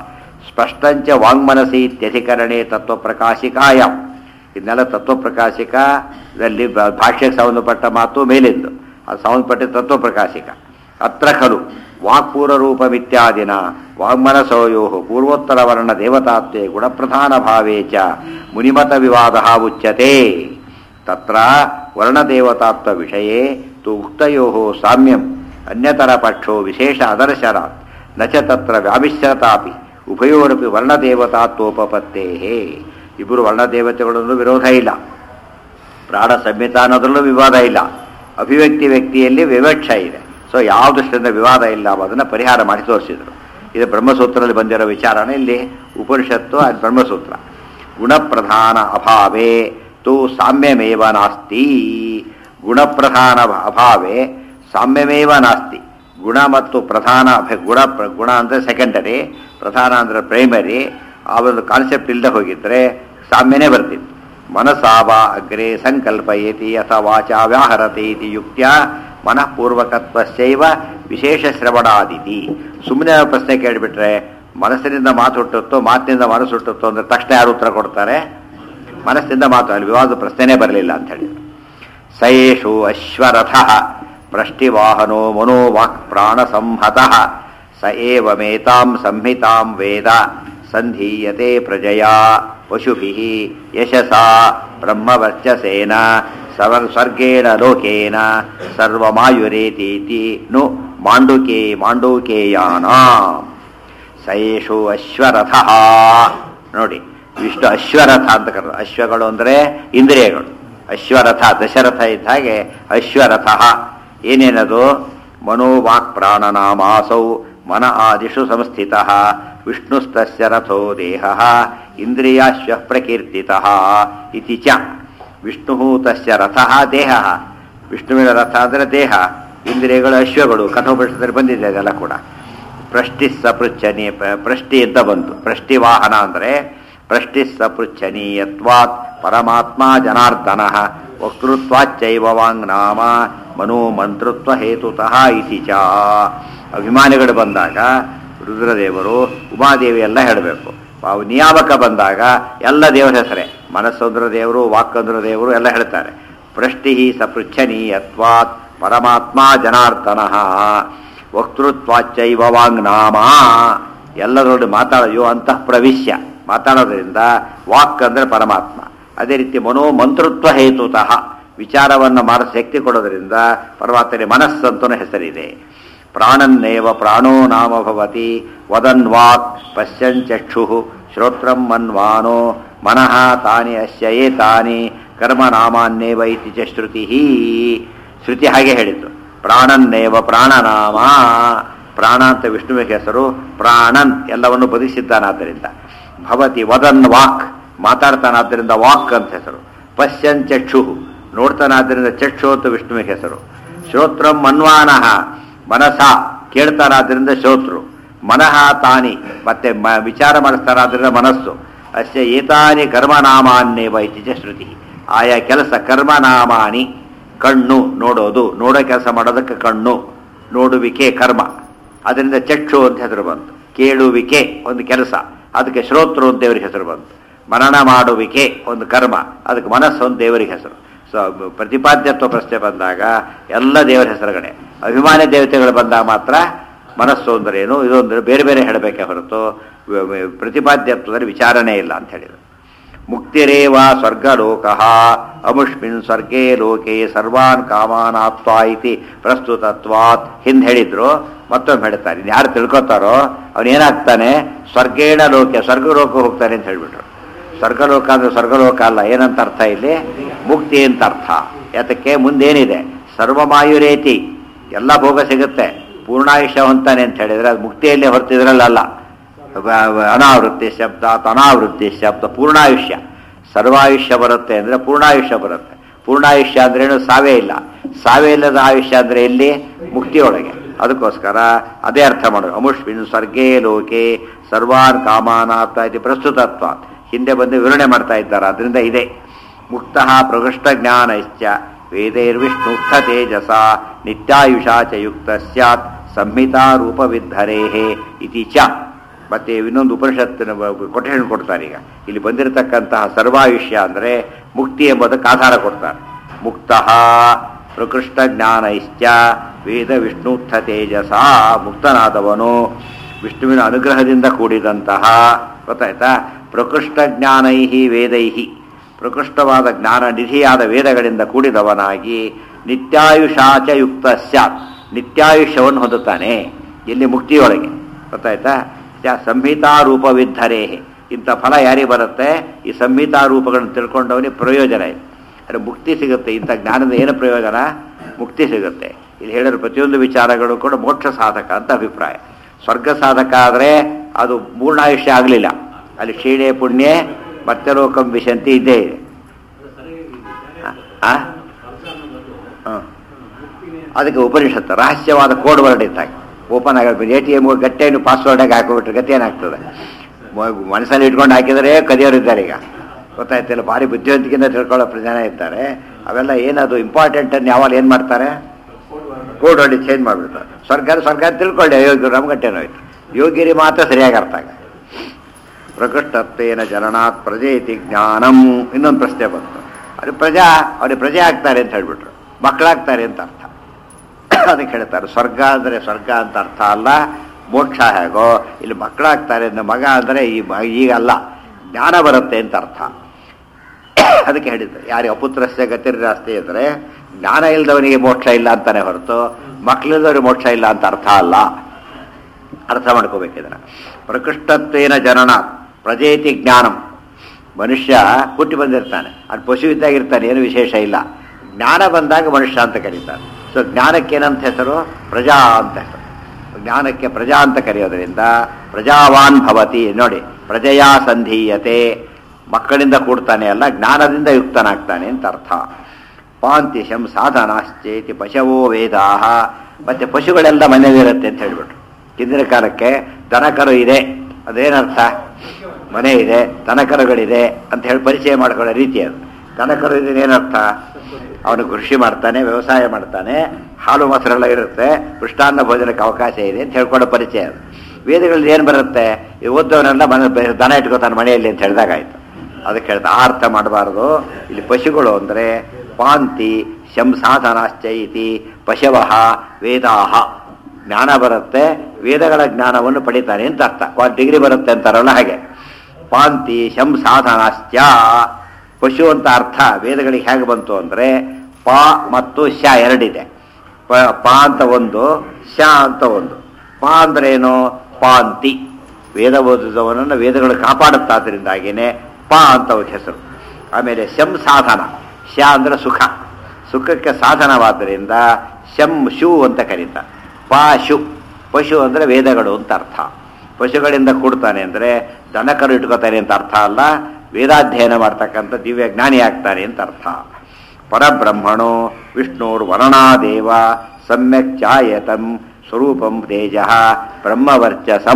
ಸ್ಪಷ್ಟಂಚ ವಾಂಗ್ಮನಸಿ ಇತ್ಯಧಿಕರಣೆ ತತ್ವಪ್ರಕಾಶಿಕಾಯ ಇದನ್ನೆಲ್ಲ ತತ್ವಪ್ರಕಾಶಿಕದಲ್ಲಿ ಬ- ಭಾಷ್ಯಕ್ಕೆ ಸಂಬಂಧಪಟ್ಟ ಮಾತು ಮೇಲಿದ್ದು ಅದು ಸಂಬಂಧಪಟ್ಟ ತತ್ವಪ್ರಕಾಶಿಕ ಅತ್ರ ಖಲು ವಾಕ್ಪೂರ್ವರೂಪಮಿತ್ಯಾದಿನ ವಾಗ್ಮನಸೋಯೋ ಪೂರ್ವೋತ್ತರ ವರ್ಣ ದೇವತಾತ್ವೇ ಗುಣಪ್ರಧಾನ ಭಾವೇ ಚ ಮುನಿಮತ ವಿವಾದ ಉಚ್ಯತೆ ತತ್ರ ವರ್ಣದೇವತಾತ್ವ ವಿಷಯೇ ತು ಉಕ್ತಯೋ ಸಾಮ್ಯಂ ಅನ್ಯತರ ಪಕ್ಷೋ ವಿಶೇಷ ಅದರ್ಶನಾತ್ ನ ಚ ತತ್ರ ವ್ಯಾಮಿಶ್ರತಾಪಿ ಉಭಯೋರಪಿ ವರ್ಣದೇವತಾತ್ವೋಪತ್ತೇ ಇಬ್ಬರು ವರ್ಣದೇವತೆಗಳಲ್ಲೂ ವಿರೋಧ ಇಲ್ಲ ಪ್ರಾಣ ಸಂಹಿತ ಅನ್ನೋದ್ರಲ್ಲೂ ವಿವಾದ ಇಲ್ಲ ಅಭಿವ್ಯಕ್ತಿ ವ್ಯಕ್ತಿಯಲ್ಲಿ ವಿವಕ್ಷ ಇದೆ ಸೊ ಯಾವ ದೃಷ್ಟಿಯಿಂದ ವಿವಾದ ಇಲ್ಲ ಅದನ್ನು ಪರಿಹಾರ ಮಾಡಿ ತೋರಿಸಿದರು ಇದು ಬ್ರಹ್ಮಸೂತ್ರದಲ್ಲಿ ಬಂದಿರೋ ವಿಚಾರನೇ ಇಲ್ಲಿ ಉಪನಿಷತ್ತು ಅದು ಬ್ರಹ್ಮಸೂತ್ರ ಗುಣಪ್ರಧಾನ ಅಭಾವೇ ತು ಸಾಮ್ಯಮೇವ ನಾಸ್ತಿ ಗುಣಪ್ರಧಾನ ಅಭಾವೇ ಸಾಮ್ಯಮೇವ ನಾಸ್ತಿ ಗುಣ ಮತ್ತು ಪ್ರಧಾನ ಅಭ- ಗುಣ ಪ್ರ- ಗುಣ ಅಂದರೆ ಸೆಕೆಂಡರಿ ಪ್ರಧಾನ ಅಂದರೆ ಪ್ರೈಮರಿ ಆ ಒಂದು ಕಾನ್ಸೆಪ್ಟ್ ಇಲ್ಲದೆ ಹೋಗಿದ್ರೆ ಸಾಮ್ಯನೇ ಬರ್ತಿತ್ತು ಮನಸಾವ ಅಗ್ರೆ ಸಂಕಲ್ಪಯೇತಿ ಅಥವಾ ವಾಚಾ ವ್ಯಾಹರತಿ ಇತಿ ಯುಕ್ತ್ಯ ಮನಃಪೂರ್ವಕತ್ವಸ್ಯೈವ ವಿಶೇಷ ಶ್ರವಣಾದಿತಿ ಸುಮ್ಮನೆ ಪ್ರಶ್ನೆ ಕೇಳಿಬಿಟ್ರೆ ಮನಸ್ಸಿನಿಂದ ಮಾತು ಹುಟ್ಟುತ್ತೋ ಮಾತಿನಿಂದ ಮನಸ್ಸು ಹುಟ್ಟುತ್ತೋ ಅಂದ್ರೆ ತಕ್ಷಣ ಯಾರು ಉತ್ತರ ಕೊಡ್ತಾರೆ ಮನಸ್ಸಿಂದ ಮಾತು ಅಲ್ಲಿ ವಿವಾದ ಪ್ರಶ್ನೆನೇ ಬರಲಿಲ್ಲ ಅಂತ ಹೇಳಿದ್ರು ಸಯೇಷು ಅಶ್ವರಥ ಪ್ರಷ್ಟಿವಾಹನೋ ಮನೋವಾಕ್ ಪ್ರಾಣ ಸಂಹತ ಸ ಏವಮೇತಾಂ ಸಂಹಿತಾಂ ವೇದ ಸಂಧೀಯತೆ ಪ್ರಜಯಾ ಪಶುಭಿ ಯಶಸಾ ಬ್ರಹ್ಮವರ್ಚಸೇನ ಸವರ್ ಸ್ವರ್ಗೇಣ ಲೋಕೇನ ಸರ್ವಮಾಯುರೇತೀತಿ ನು ಮಾಂಡುಕೆ ಮಾಂಡೂಕೇಯಾನ ಸಯೇಷು ಅಶ್ವರಥ ನೋಡಿ ವಿಷ್ಣು ಅಶ್ವರಥ ಅಂತ ಕರೆದು ಅಶ್ವಗಳು ಅಂದರೆ ಇಂದ್ರಿಯಗಳು ಅಶ್ವರಥ ದಶರಥ ಇದ್ದ ಹಾಗೆ ಅಶ್ವರಥ ಏನೇನದು ಮನೋವಾಕ್ ಪ್ರಾಣನಾಮಾಸೌ ಮನ ಆದಿಷು ಸಂಸ್ಥಿತ ವಿಷ್ಣುಸ್ತಸ್ಯ ರಥೋ ದೇಹ ಇಂದ್ರಿಯಾಶ್ವ ಪ್ರಕೀರ್ತಿತ ಇತಿ ಚ ವಿಷ್ಣು ತಸ್ಯ ರಥ ದೇಹ ವಿಷ್ಣುವಿನ ರಥ ಅಂದರೆ ದೇಹ ಇಂದ್ರಿಯಗಳು ಅಶ್ವಗಳು ಕಥೋಪನಿಷತ್ತಲ್ಲಿ ಬಂದಿದೆ ಅದೆಲ್ಲ ಕೂಡ ಪ್ರಷ್ಟಿ ಸಪೃಚ್ಛನಿ ಪ್ರಷ್ಟಿ ಅಂತ ಬಂತು ಪ್ರಷ್ಟಿ ವಾಹನ ಅಂದರೆ ಪ್ರಷ್ಟಿ ಸಪೃಚ್ಛನೀಯತ್ವಾತ್ ಪರಮಾತ್ಮ ಜನಾರ್ದನ ವಕ್ತೃತ್ವಾಚ್ಚೈವ ವಾಂಗ್ನಾಮ ಮನೋ ಮಂತೃತ್ವ ಹೇತುತಃ ಇತಿ ಚ ಅಭಿಮಾನಿಗಳು ಬಂದಾಗ ರುದ್ರದೇವರು ಉಮಾದೇವಿ ಎಲ್ಲ ಹೇಳಬೇಕು ಅವು ನಿಯಾಮಕ ಬಂದಾಗ ಎಲ್ಲ ದೇವರ ಹೆಸರೇ ಮನಸ್ಸಂದ್ರ ದೇವರು ವಾಕ್ಕಂದ್ರ ದೇವರು ಎಲ್ಲ ಹೇಳ್ತಾರೆ ಪ್ರಷ್ಟಿ ಸಪೃಚ್ಛನೀಯತ್ವಾತ್ ಪರಮಾತ್ಮ ಜನಾರ್ದನಃ ವಕ್ತೃತ್ವಾಚ್ಚೈವ ವಾಂಗ್ನಾಮ ಎಲ್ಲರೊಡು ಮಾತಾಡೋ ಅಂತಃ ಪ್ರವಿಶ್ಯ ಮಾತಾಡೋದ್ರಿಂದ ವಾಕ್ ಅಂದರೆ ಪರಮಾತ್ಮ ಅದೇ ರೀತಿ ಮನೋ ಮಂತೃತ್ವ ಹೇತುತಃ ವಿಚಾರವನ್ನು ಮಾರ ಶಕ್ತಿ ಕೊಡೋದ್ರಿಂದ ಪರಮಾತ್ಮನಿಗೆ ಮನಸ್ಸಂತನೂ ಹೆಸರಿದೆ ಪ್ರಾಣನ್ನೇವ ಪ್ರಾಣೋ ನಾಮ ಭವತಿ ವದನ್ ವಾಕ್ ಪಶ್ಯಂಚಕ್ಷು ಶ್ರೋತ್ರಂ ಮನ್ವಾನೋ ಮನಃ ತಾನಿ ಅಸ್ಯ ಏತಾನಿ ಕರ್ಮನಾಮಾನ್ನೇವ ಇತಿ ಚ ಶ್ರುತಿ ಶ್ರುತಿ ಹಾಗೆ ಹೇಳಿತು ಪ್ರಾಣನ್ನೇವ ಪ್ರಾಣನಾಮ ಪ್ರಾಣ ಅಂತ ವಿಷ್ಣುವಿಗೆ ಹೆಸರು ಪ್ರಾಣನ್ ಎಲ್ಲವನ್ನು ಬದುಕಿಸಿದ್ದಾನಾದ್ದರಿಂದ ಭವತಿ ವದನ್ ವಾಕ್ ಮಾತಾಡ್ತಾನಾದ್ದರಿಂದ ವಾಕ್ ಅಂತ ಹೆಸರು ಪಶ್ಯನ್ ಚಕ್ಷು ನೋಡ್ತಾನಾದ್ದರಿಂದ ಚಕ್ಷು ಅಂತ ವಿಷ್ಣುವಿಗೆ ಹೆಸರು ಶ್ರೋತ್ರಂ ಮನ್ವಾನಃ ಮನಸ ಕೇಳ್ತಾನಾದ್ರಿಂದ ಶ್ರೋತೃ ಮನಃ ತಾನಿ ಮತ್ತೆ ಮ- ವಿಚಾರ ಮಾಡಿಸ್ತಾನಾದ್ರಿಂದ ಮನಸ್ಸು ಅಸ್ಯ ಏತಾನಿ ಕರ್ಮನಾಮಾನ್ನೇವ ಇತಿ ಚ ಶ್ರುತಿ ಆಯಾ ಕೆಲಸ ಕರ್ಮನಾಮಾನಿ ಕಣ್ಣು ನೋಡೋದು ನೋಡೋ ಕೆಲಸ ಮಾಡೋದಕ್ಕೆ ಕಣ್ಣು ನೋಡುವಿಕೆ ಕರ್ಮ ಅದರಿಂದ ಚಕ್ಷು ಅಂತ ಹೆಸರು ಬಂತು ಕೇಳುವಿಕೆ ಒಂದು ಕೆಲಸ ಅದಕ್ಕೆ ಶ್ರೋತೃ ಅಂತ ದೇವರಿಗೆ ಹೆಸರು ಬಂತು ಮನನ ಮಾಡುವಿಕೆ ಒಂದು ಕರ್ಮ ಅದಕ್ಕೆ ಮನಸ್ಸು ಒಂದು ದೇವರಿಗೆ ಹೆಸರು ಸೊ ಪ್ರತಿಪಾದ್ಯತ್ವ ಪ್ರಶ್ನೆ ಬಂದಾಗ ಎಲ್ಲ ದೇವರ ಹೆಸರುಗಳೇ ಅಭಿಮಾನಿ ದೇವತೆಗಳು ಬಂದಾಗ ಮಾತ್ರ ಮನಸ್ಸು ಅಂದ್ರೆ ಏನು ಇದೊಂದು ಬೇರೆ ಬೇರೆ ಹೇಳಬೇಕೆ ಹೊರತು ವ- ವ- ಪ್ರತಿಪಾದ್ಯತ್ವದಲ್ಲಿ ವಿಚಾರಣೆ ಇಲ್ಲ ಅಂತ ಹೇಳಿದರು ಮುಕ್ತಿರೇವ ಸ್ವರ್ಗಲೋಕ ಅಮುಷ್ಮಿನ್ ಸ್ವರ್ಗೇ ಲೋಕೆ ಸರ್ವಾನ್ ಕಾಮಾನಾತ್ವಾ ಇತಿ ಪ್ರಸ್ತುತತ್ವಾತ್ ಹಿಂದೆ ಹೇಳಿದ್ರು ಮತ್ತೊಮ್ಮೆ ಹೇಳ್ತಾರೆ ಇನ್ನು ಯಾರು ತಿಳ್ಕೊತಾರೋ ಅವನೇನಾಗ್ತಾನೆ ಸ್ವರ್ಗೇಣ ಲೋಕೆ ಸ್ವರ್ಗಲೋಕ ಹೋಗ್ತಾನೆ ಅಂತ ಹೇಳ್ಬಿಟ್ರು ಸ್ವರ್ಗಲೋಕ ಅಂದ್ರೆ ಸ್ವರ್ಗಲೋಕ ಅಲ್ಲ ಏನಂತ ಅರ್ಥ ಇಲ್ಲಿ ಮುಕ್ತಿ ಅಂತ ಅರ್ಥ ಯಾತಕ್ಕೆ ಮುಂದೇನಿದೆ ಸರ್ವಮಾಯುರೇತಿ ಎಲ್ಲ ಭೋಗ ಸಿಗುತ್ತೆ ಪೂರ್ಣಾಯುಷ್ಯ ಹೊಂತಾನೆ ಅಂತ ಹೇಳಿದ್ರೆ ಅದು ಮುಕ್ತಿಯಲ್ಲೇ ಹೊರತಿದ್ರಲ್ಲ ವ- ವ- ಅನಾವೃತ್ತಿ ಶಬ್ದ ಅಥವಾ ಅನಾವೃತ್ತಿ ಶಬ್ದ ಪೂರ್ಣಾಯುಷ್ಯ ಸರ್ವಾಯುಷ್ಯ ಬರುತ್ತೆ ಅಂದ್ರೆ ಪೂರ್ಣಾಯುಷ್ಯ ಬರುತ್ತೆ ಪೂರ್ಣಾಯುಷ್ಯ ಅಂದ್ರೇನು ಸಾವೇ ಇಲ್ಲ ಸಾವೇ ಇಲ್ಲದ ಆಯುಷ್ಯ ಅಂದ್ರೆ ಎಲ್ಲಿ ಮುಕ್ತಿಯೊಳಗೆ ಅದಕ್ಕೋಸ್ಕರ ಅದೇ ಅರ್ಥ ಮಾಡೋದು ಅಮುಷ್ಮಿನ್ ಸ್ವರ್ಗೇ ಲೋಕೆ ಸರ್ವಾನ್ ಕಾಮಾನಾತ್ವ ಇತಿ ಪ್ರಸ್ತುತತ್ವ ಹಿಂದೆ ಬಂದು ವಿವರಣೆ ಮಾಡ್ತಾ ಇದ್ದಾರೆ ಅದರಿಂದ ಇದೆ ಮುಕ್ತ ಪ್ರಕೃಷ್ಟ ಜ್ಞಾನ ಇಶ್ಚ ವೇದೈರ್ವಿಷ್ಣುಕ್ತ ತೇಜಸ ನಿತ್ಯಾಯುಷಾ ಚ ಯುಕ್ತ ಸ್ಯಾತ್ ಸಂಹಿತಾ ರೂಪವಿದ್ಧರೇಹೇ ಇತಿ ಚ ಮತ್ತೆ ಇನ್ನೊಂದು ಉಪನಿಷತ್ತಿನ ಕೊಟೇಶನ್ ಕೊಡ್ತಾರೆ ಈಗ ಇಲ್ಲಿ ಬಂದಿರತಕ್ಕಂತಹ ಸರ್ವಾಯುಷ್ಯ ಅಂದರೆ ಮುಕ್ತಿ ಎಂಬುದಕ್ಕೆ ಆಧಾರ ಕೊಡ್ತಾರೆ ಮುಕ್ತಃ ಪ್ರಕೃಷ್ಟ ಜ್ಞಾನೈಶ್ಚ ವೇದ ವಿಷ್ಣುತ್ಥ ತೇಜಸ ಮುಕ್ತನಾದವನು ವಿಷ್ಣುವಿನ ಅನುಗ್ರಹದಿಂದ ಕೂಡಿದಂತಹ ಗೊತ್ತಾಯ್ತಾ ಪ್ರಕೃಷ್ಟ ಜ್ಞಾನೈಹಿ ವೇದೈಹಿ ಪ್ರಕೃಷ್ಟವಾದ ಜ್ಞಾನ ನಿಧಿಯಾದ ವೇದಗಳಿಂದ ಕೂಡಿದವನಾಗಿ ನಿತ್ಯಾಯುಷಾಚ ಯುಕ್ತ ಸ್ಯಾತ್ ನಿತ್ಯಾಯುಷ್ಯವನ್ನು ಹೊಂದುತ್ತಾನೆ ಇಲ್ಲಿ ಮುಕ್ತಿಯೊಳಗೆ ಗೊತ್ತಾಯ್ತಾ ಸ- ಸಂಹಿತಾ ರೂಪವಿದ್ದರೆ ಇಂಥ ಫಲ ಯಾರಿಗೆ ಬರುತ್ತೆ ಈ ಸಂಹಿತಾ ರೂಪಗಳನ್ನು ತಿಳ್ಕೊಂಡವನಿಗೆ ಪ್ರಯೋಜನ ಇದೆ ಅಂದರೆ ಮುಕ್ತಿ ಸಿಗುತ್ತೆ ಇಂಥ ಜ್ಞಾನದ ಏನು ಪ್ರಯೋಜನ ಮುಕ್ತಿ ಸಿಗುತ್ತೆ ಇಲ್ಲಿ ಹೇಳಿರೋ ಪ್ರತಿಯೊಂದು ವಿಚಾರಗಳು ಕೂಡ ಮೋಕ್ಷ ಸಾಧಕ ಅಂತ ಅಭಿಪ್ರಾಯ ಸ್ವರ್ಗ ಸಾಧಕ ಆದರೆ ಅದು ಮೂರ್ಣಾಯುಷ್ಯ ಆಗಲಿಲ್ಲ ಅಲ್ಲಿ ಕ್ಷೀಣೆ ಪುಣ್ಯ ಮತ್ತೆ ಲೋಕಂ ವಿಶಂತಿ ಇದ್ದೇ ಇದೆ ಆ? ಹ. ಅದಕ್ಕೆ ಉಪನಿಷತ್ತು ರಹಸ್ಯವಾದ ಕೋಡ್ ವರ್ಡ್ ಇದ್ದಾಗ ಓಪನ್ ಆಗಿರ್ಬೇಕು ಎ ಟಿ ಎಮ್ ಗಟ್ಟೆಯನ್ನು ಪಾಸ್ವರ್ಡಾಗಿ ಹಾಕಿಬಿಟ್ರೆ ಗತಿ ಏನಾಗ್ತದೆ ಮ- ಮನಸ್ಸಲ್ಲಿ ಇಟ್ಕೊಂಡು ಹಾಕಿದರೆ ಕದಿಯೋರು ಇದ್ದಾರೆ ಈಗ ಗೊತ್ತಾಯ್ತಿಲ್ಲ ಭಾರಿ ಬುದ್ಧಿವಂತಿಕೆಯಿಂದ ತಿಳ್ಕೊಳ್ಳೋ ಜನ ಇರ್ತಾರೆ ಅವೆಲ್ಲ ಏನದು ಇಂಪಾರ್ಟೆಂಟ್ ಅನ್ನು ಯಾವಾಗ ಏನು ಮಾಡ್ತಾರೆ ಕೋಡ್ ಹೊಡಿ ಚೇಂಜ್ ಮಾಡಿಬಿಡ್ತಾರೆ ಸರ್ಕಾರ ಸರ್ಕಾರ ತಿಳ್ಕೊಳ್ಳಿ ಅಯೋಗ್ಯರು ನಮ್ಗಟ್ಟೇನೋಯ್ತು ಯೋಗ್ಯರಿ ಮಾತ್ರ ಸರಿಯಾಗಿ ಅರ್ಥ ಆಗ ಪ್ರಕೃಷ್ಟತ್ವೇನ ಜನನಾತ್ ಪ್ರಜೆ ಇತಿ ಜ್ಞಾನಂ ಇನ್ನೊಂದು ಪ್ರಶ್ನೆ ಬಂತು ಅದು ಪ್ರಜಾ ಅವ್ರಿಗೆ ಪ್ರಜೆ ಆಗ್ತಾರೆ ಅಂತ ಹೇಳ್ಬಿಟ್ರು ಮಕ್ಕಳಾಗ್ತಾರೆ ಅಂತ ಅರ್ಥ ಅದಕ್ಕೆ ಹೇಳ್ತಾರೆ ಸ್ವರ್ಗ ಅಂದರೆ ಸ್ವರ್ಗ ಅಂತ ಅರ್ಥ ಅಲ್ಲ ಮೋಕ್ಷ ಹೇಗೋ ಇಲ್ಲಿ ಮಕ್ಕಳಾಗ್ತಾರೆ ಅಂದ್ರೆ ಮಗ ಅಂದರೆ ಈ ಮ- ಈಗ ಅಲ್ಲ ಜ್ಞಾನ ಬರುತ್ತೆ ಅಂತ ಅರ್ಥ ಅದಕ್ಕೆ ಹೇಳಿದ್ದು ಯಾರಿಗೆ ಅಪುತ್ರಸ್ಯ ಗತಿರ್ಜಾಸ್ತಿ ಅಂದರೆ ಜ್ಞಾನ ಇಲ್ಲದವನಿಗೆ ಮೋಕ್ಷ ಇಲ್ಲ ಅಂತಾನೆ ಹೊರತು ಮಕ್ಕಳಿಲ್ಲದವ್ರಿಗೆ ಮೋಕ್ಷ ಇಲ್ಲ ಅಂತ ಅರ್ಥ ಅಲ್ಲ ಅರ್ಥ ಮಾಡ್ಕೋಬೇಕು ಇದನ್ನ ಪ್ರಕೃಷ್ಟತ್ವೇನ ಜನನ ಪ್ರಜೇತಿ ಜ್ಞಾನಂ ಮನುಷ್ಯ ಹುಟ್ಟಿ ಬಂದಿರ್ತಾನೆ ಅದು ಪಶು ಇದ್ದಾಗಿರ್ತಾನೆ ಏನು ವಿಶೇಷ ಇಲ್ಲ ಜ್ಞಾನ ಬಂದಾಗ ಮನುಷ್ಯ ಅಂತ ಕರೀತಾರೆ ಸೊ ಜ್ಞಾನಕ್ಕೇನಂತ ಹೆಸರು ಪ್ರಜಾ ಅಂತ ಹೆಸರು ಜ್ಞಾನಕ್ಕೆ ಪ್ರಜಾ ಅಂತ ಕರೆಯೋದ್ರಿಂದ ಪ್ರಜಾವಾನ್ ಭವತಿ ನೋಡಿ ಪ್ರಜೆಯಾ ಸಂಧೀಯತೆ ಮಕ್ಕಳಿಂದ ಕೂಡ್ತಾನೆ ಅಲ್ಲ ಜ್ಞಾನದಿಂದ ಯುಕ್ತನಾಗ್ತಾನೆ ಅಂತ ಅರ್ಥ ಪಾಂತಿಶಂ ಸಾಧನಾಶ್ಚೇತಿ ಪಶವೋ ವೇದಾಹ ಮತ್ತೆ ಪಶುಗಳೆಲ್ಲ ಮನೆಯಲ್ಲಿರುತ್ತೆ ಅಂತ ಹೇಳ್ಬಿಟ್ರು ಹಿಂದಿನ ಕಾಲಕ್ಕೆ ದನಕರು ಇದೆ ಅದೇನರ್ಥ ಮನೆ ಇದೆ ದನಕರುಗಳಿದೆ ಅಂತ ಹೇಳಿ ಪರಿಚಯ ಮಾಡ್ಕೊಳ್ಳೋ ರೀತಿ ಅದು ದನಕರು ಇದೆ ಏನರ್ಥ ಅವನು ಕೃಷಿ ಮಾಡ್ತಾನೆ ವ್ಯವಸಾಯ ಮಾಡ್ತಾನೆ ಹಾಲು ಮೊಸರೆಲ್ಲ ಇರುತ್ತೆ ಪೃಷ್ಟಾನ್ನ ಭೋಜನಕ್ಕೆ ಅವಕಾಶ ಇದೆ ಅಂತ ಹೇಳ್ಕೊಡೋ ಪರಿಚಯ ಅದು ವೇದಗಳಲ್ಲಿ ಏನು ಬರುತ್ತೆ ಈ ಓದ್ದವನೆಲ್ಲ ಮನೆ ಬೆ- ದನ ಇಟ್ಕೋತಾನೆ ಮನೆಯಲ್ಲಿ ಅಂತ ಹೇಳಿದಾಗಾಯ್ತು ಅದಕ್ಕೆ ಹೇಳ್ತಾ ಆ ಅರ್ಥ ಮಾಡಬಾರ್ದು ಇಲ್ಲಿ ಪಶುಗಳು ಅಂದರೆ ಪಾಂತಿ ಶಂ ಸಾಧನಾಶ್ಚ ಇತಿ ಪಶವಃ ವೇದಾಹ ಜ್ಞಾನ ಬರುತ್ತೆ ವೇದಗಳ ಜ್ಞಾನವನ್ನು ಪಡಿತಾನೆ ಅಂತ ಅರ್ಥ ಡಿಗ್ರಿ ಬರುತ್ತೆ ಅಂತಾರಲ್ಲ ಹಾಗೆ ಪಾಂತಿ ಶಂ ಸಾಧನಾಶ್ಚ ಪಶು ಅಂತ ಅರ್ಥ ವೇದಗಳಿಗೆ ಹೇಗೆ ಬಂತು ಅಂದರೆ ಪ ಮತ್ತು ಶ ಎರಡಿದೆ ಪ ಪ ಅಂತ ಒಂದು ಶ ಅಂತ ಒಂದು ಪ ಅಂದ್ರೆ ಏನು ಪಾಂತಿ ವೇದ ಓದಿದವನನ್ನು ವೇದಗಳು ಕಾಪಾಡುತ್ತಾದ್ರಿಂದಾಗಿನೇ ಪ ಅಂತ ಅವಕ್ಕೆ ಹೆಸರು ಆಮೇಲೆ ಶಂ ಸಾಧನ ಶ ಅಂದ್ರೆ ಸುಖ ಸುಖಕ್ಕೆ ಸಾಧನವಾದ್ದರಿಂದ ಶಂ ಶು ಅಂತ ಕರೀತಾರೆ ಪಾಶು ಪಶು ಅಂದರೆ ವೇದಗಳು ಅಂತ ಅರ್ಥ ಪಶುಗಳಿಂದ ಕೂಡ್ತಾನೆ ಅಂದರೆ ದನಕರು ಇಟ್ಕೋತಾನೆ ಅಂತ ಅರ್ಥ ಅಲ್ಲ ವೇದಾಧ್ಯಯನ ಮಾಡ್ತಕ್ಕಂಥ ದಿವ್ಯ ಜ್ಞಾನಿ ಆಗ್ತಾನೆ ಅಂತ ಅರ್ಥ ಪರಬ್ರಹ್ಮಣೋ ವಿಷ್ಣುರ್ ವರ್ಣಾದೇವ ಸಮ್ಯಕ್ ಚಾಯತಂ ಸ್ವರೂಪಂ ತೇಜ ಬ್ರಹ್ಮವರ್ಚಸಂ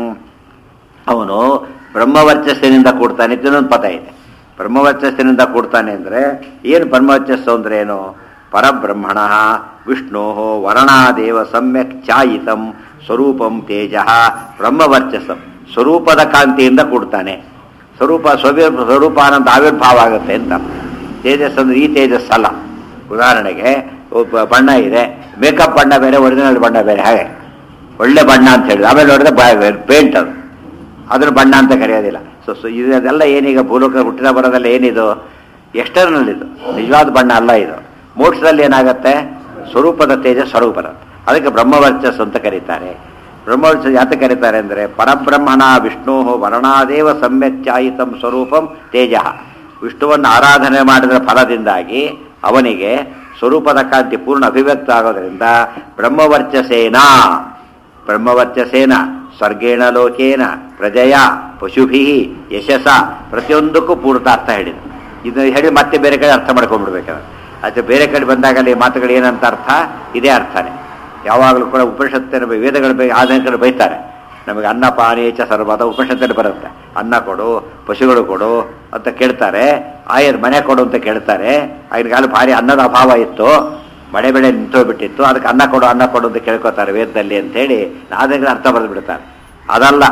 ಅವನು ಬ್ರಹ್ಮವರ್ಚಸ್ಸಿನಿಂದ ಕೂಡ್ತಾನೆ ಅಂತ ಇನ್ನೊಂದು ಪದ ಇದೆ ಬ್ರಹ್ಮವರ್ಚಸ್ಸಿನಿಂದ ಕೂಡ್ತಾನೆ ಅಂದರೆ ಏನು ಬ್ರಹ್ಮವರ್ಚಸ್ಸು ಅಂದ್ರೇನು ಪರಬ್ರಹ್ಮಣ ವಿಷ್ಣು ವರ್ಣಾದೇವ ಸಮ್ಯಕ್ ಛಾಯಿತಂ ಸ್ವರೂಪಂ ತೇಜ ಬ್ರಹ್ಮವರ್ಚಸಂ ಸ್ವರೂಪದ ಕಾಂತಿಯಿಂದ ಕೂಡ್ತಾನೆ ಸ್ವರೂಪ ಸ್ವಭಿ ಸ್ವರೂಪ ಅನ್ನೋದು ಆವಿರ್ಭಾವ ಆಗುತ್ತೆ ಅಂತ ತೇಜಸ್ ಅಂದ್ರೆ ಈ ತೇಜಸ್ ಅಲ್ಲ ಉದಾಹರಣೆಗೆ ಒಬ್ಬ ಬಣ್ಣ ಇದೆ ಮೇಕಪ್ ಬಣ್ಣ ಬೇರೆ ಒರಿಜಿನಲ್ ಬಣ್ಣ ಬೇರೆ ಹಾಗೆ ಒಳ್ಳೆ ಬಣ್ಣ ಅಂತ ಹೇಳಿದ್ರೆ ಆಮೇಲೆ ನೋಡಿದ್ರೆ ಪೇಂಟ್ ಅದು ಅದ್ರ ಬಣ್ಣ ಅಂತ ಕರೆಯೋದಿಲ್ಲ ಸೊ ಸೊ ಇದೆಲ್ಲ ಏನೀಗ ಭೂಲೋಕ ಹುಟ್ಟಿದ ಬರೋದೆಲ್ಲ ಏನಿದು ಎಕ್ಸ್ಟರ್ನಲ್ ಇದು ನಿಜವಾದ ಬಣ್ಣ ಅಲ್ಲ ಇದು ಮೋಕ್ಷದಲ್ಲಿ ಏನಾಗುತ್ತೆ ಸ್ವರೂಪದ ತೇಜ ಸ್ವರೂಪದ ಅದಕ್ಕೆ ಬ್ರಹ್ಮವರ್ಚಸ್ ಅಂತ ಕರೀತಾರೆ ಬ್ರಹ್ಮವರ್ಚಸ್ ಯಾತ ಕರೀತಾರೆ ಅಂದರೆ ಪರಬ್ರಹ್ಮಣ ವಿಷ್ಣು ವರ್ಣಾದೇವ ಸಮ್ಯಕ್ಚಾಯಿತಂ ಸ್ವರೂಪಂ ತೇಜ ವಿಷ್ಣುವನ್ನು ಆರಾಧನೆ ಮಾಡಿದ ಫಲದಿಂದಾಗಿ ಅವನಿಗೆ ಸ್ವರೂಪದ ಕಾಂತಿ ಪೂರ್ಣ ಅಭಿವ್ಯಕ್ತ ಆಗೋದ್ರಿಂದ ಬ್ರಹ್ಮವರ್ಚಸೇನಾ ಬ್ರಹ್ಮವರ್ಚಸೇನ ಸ್ವರ್ಗೇಣ ಲೋಕೇನ ಪ್ರಜಯ ಪಶುಭಿ ಯಶಸ ಪ್ರತಿಯೊಂದಕ್ಕೂ ಪೂರ್ತಾರ್ಥ ಹೇಳಿದ ಇದು ಹೇಳಿ ಮತ್ತೆ ಬೇರೆ ಕಡೆ ಅರ್ಥ ಮಾಡ್ಕೊಂಡ್ಬಿಡ್ಬೇಕಾದ್ರೆ ಅದು ಬೇರೆ ಕಡೆ ಬಂದಾಗಲ್ಲಿ ಮಾತುಗಳು ಏನಂತ ಅರ್ಥ ಇದೇ ಅರ್ಥನೇ ಯಾವಾಗಲೂ ಕೂಡ ಉಪನಿಷತ್ತಿನ ಬೈ- ವೇದಗಳ ಬಗ್ಗೆ ಆಧುನಿಕ ಕಡೆ ಬೈತಾರೆ ನಮಗೆ ಅನ್ನ ಪಾನೀಚ ಸರ್ವದ ಉಪನಿಷತ್ತಲ್ಲಿ ಬರುತ್ತೆ ಅನ್ನ ಕೊಡು ಪಶುಗಳು ಕೊಡು ಅಂತ ಕೇಳ್ತಾರೆ ಆಯರ್ ಮನೆ ಕೊಡು ಅಂತ ಕೇಳ್ತಾರೆ ಆಗಿನ ಕಾಲ ಭಾರಿ ಅನ್ನದ ಅಭಾವ ಇತ್ತು ಮಳೆ ಬೆಳೆ ನಿಂತೋಗ್ಬಿಟ್ಟಿತ್ತು ಅದಕ್ಕೆ ಅನ್ನ ಕೊಡು ಅನ್ನ ಕೊಡು ಅಂತ ಕೇಳ್ಕೊತಾರೆ ವೇದದಲ್ಲಿ ಅಂತೇಳಿ ಆಧುನಿಕ ಅರ್ಥ ಬರೆದು ಬಿಡ್ತಾರೆ ಅದಲ್ಲ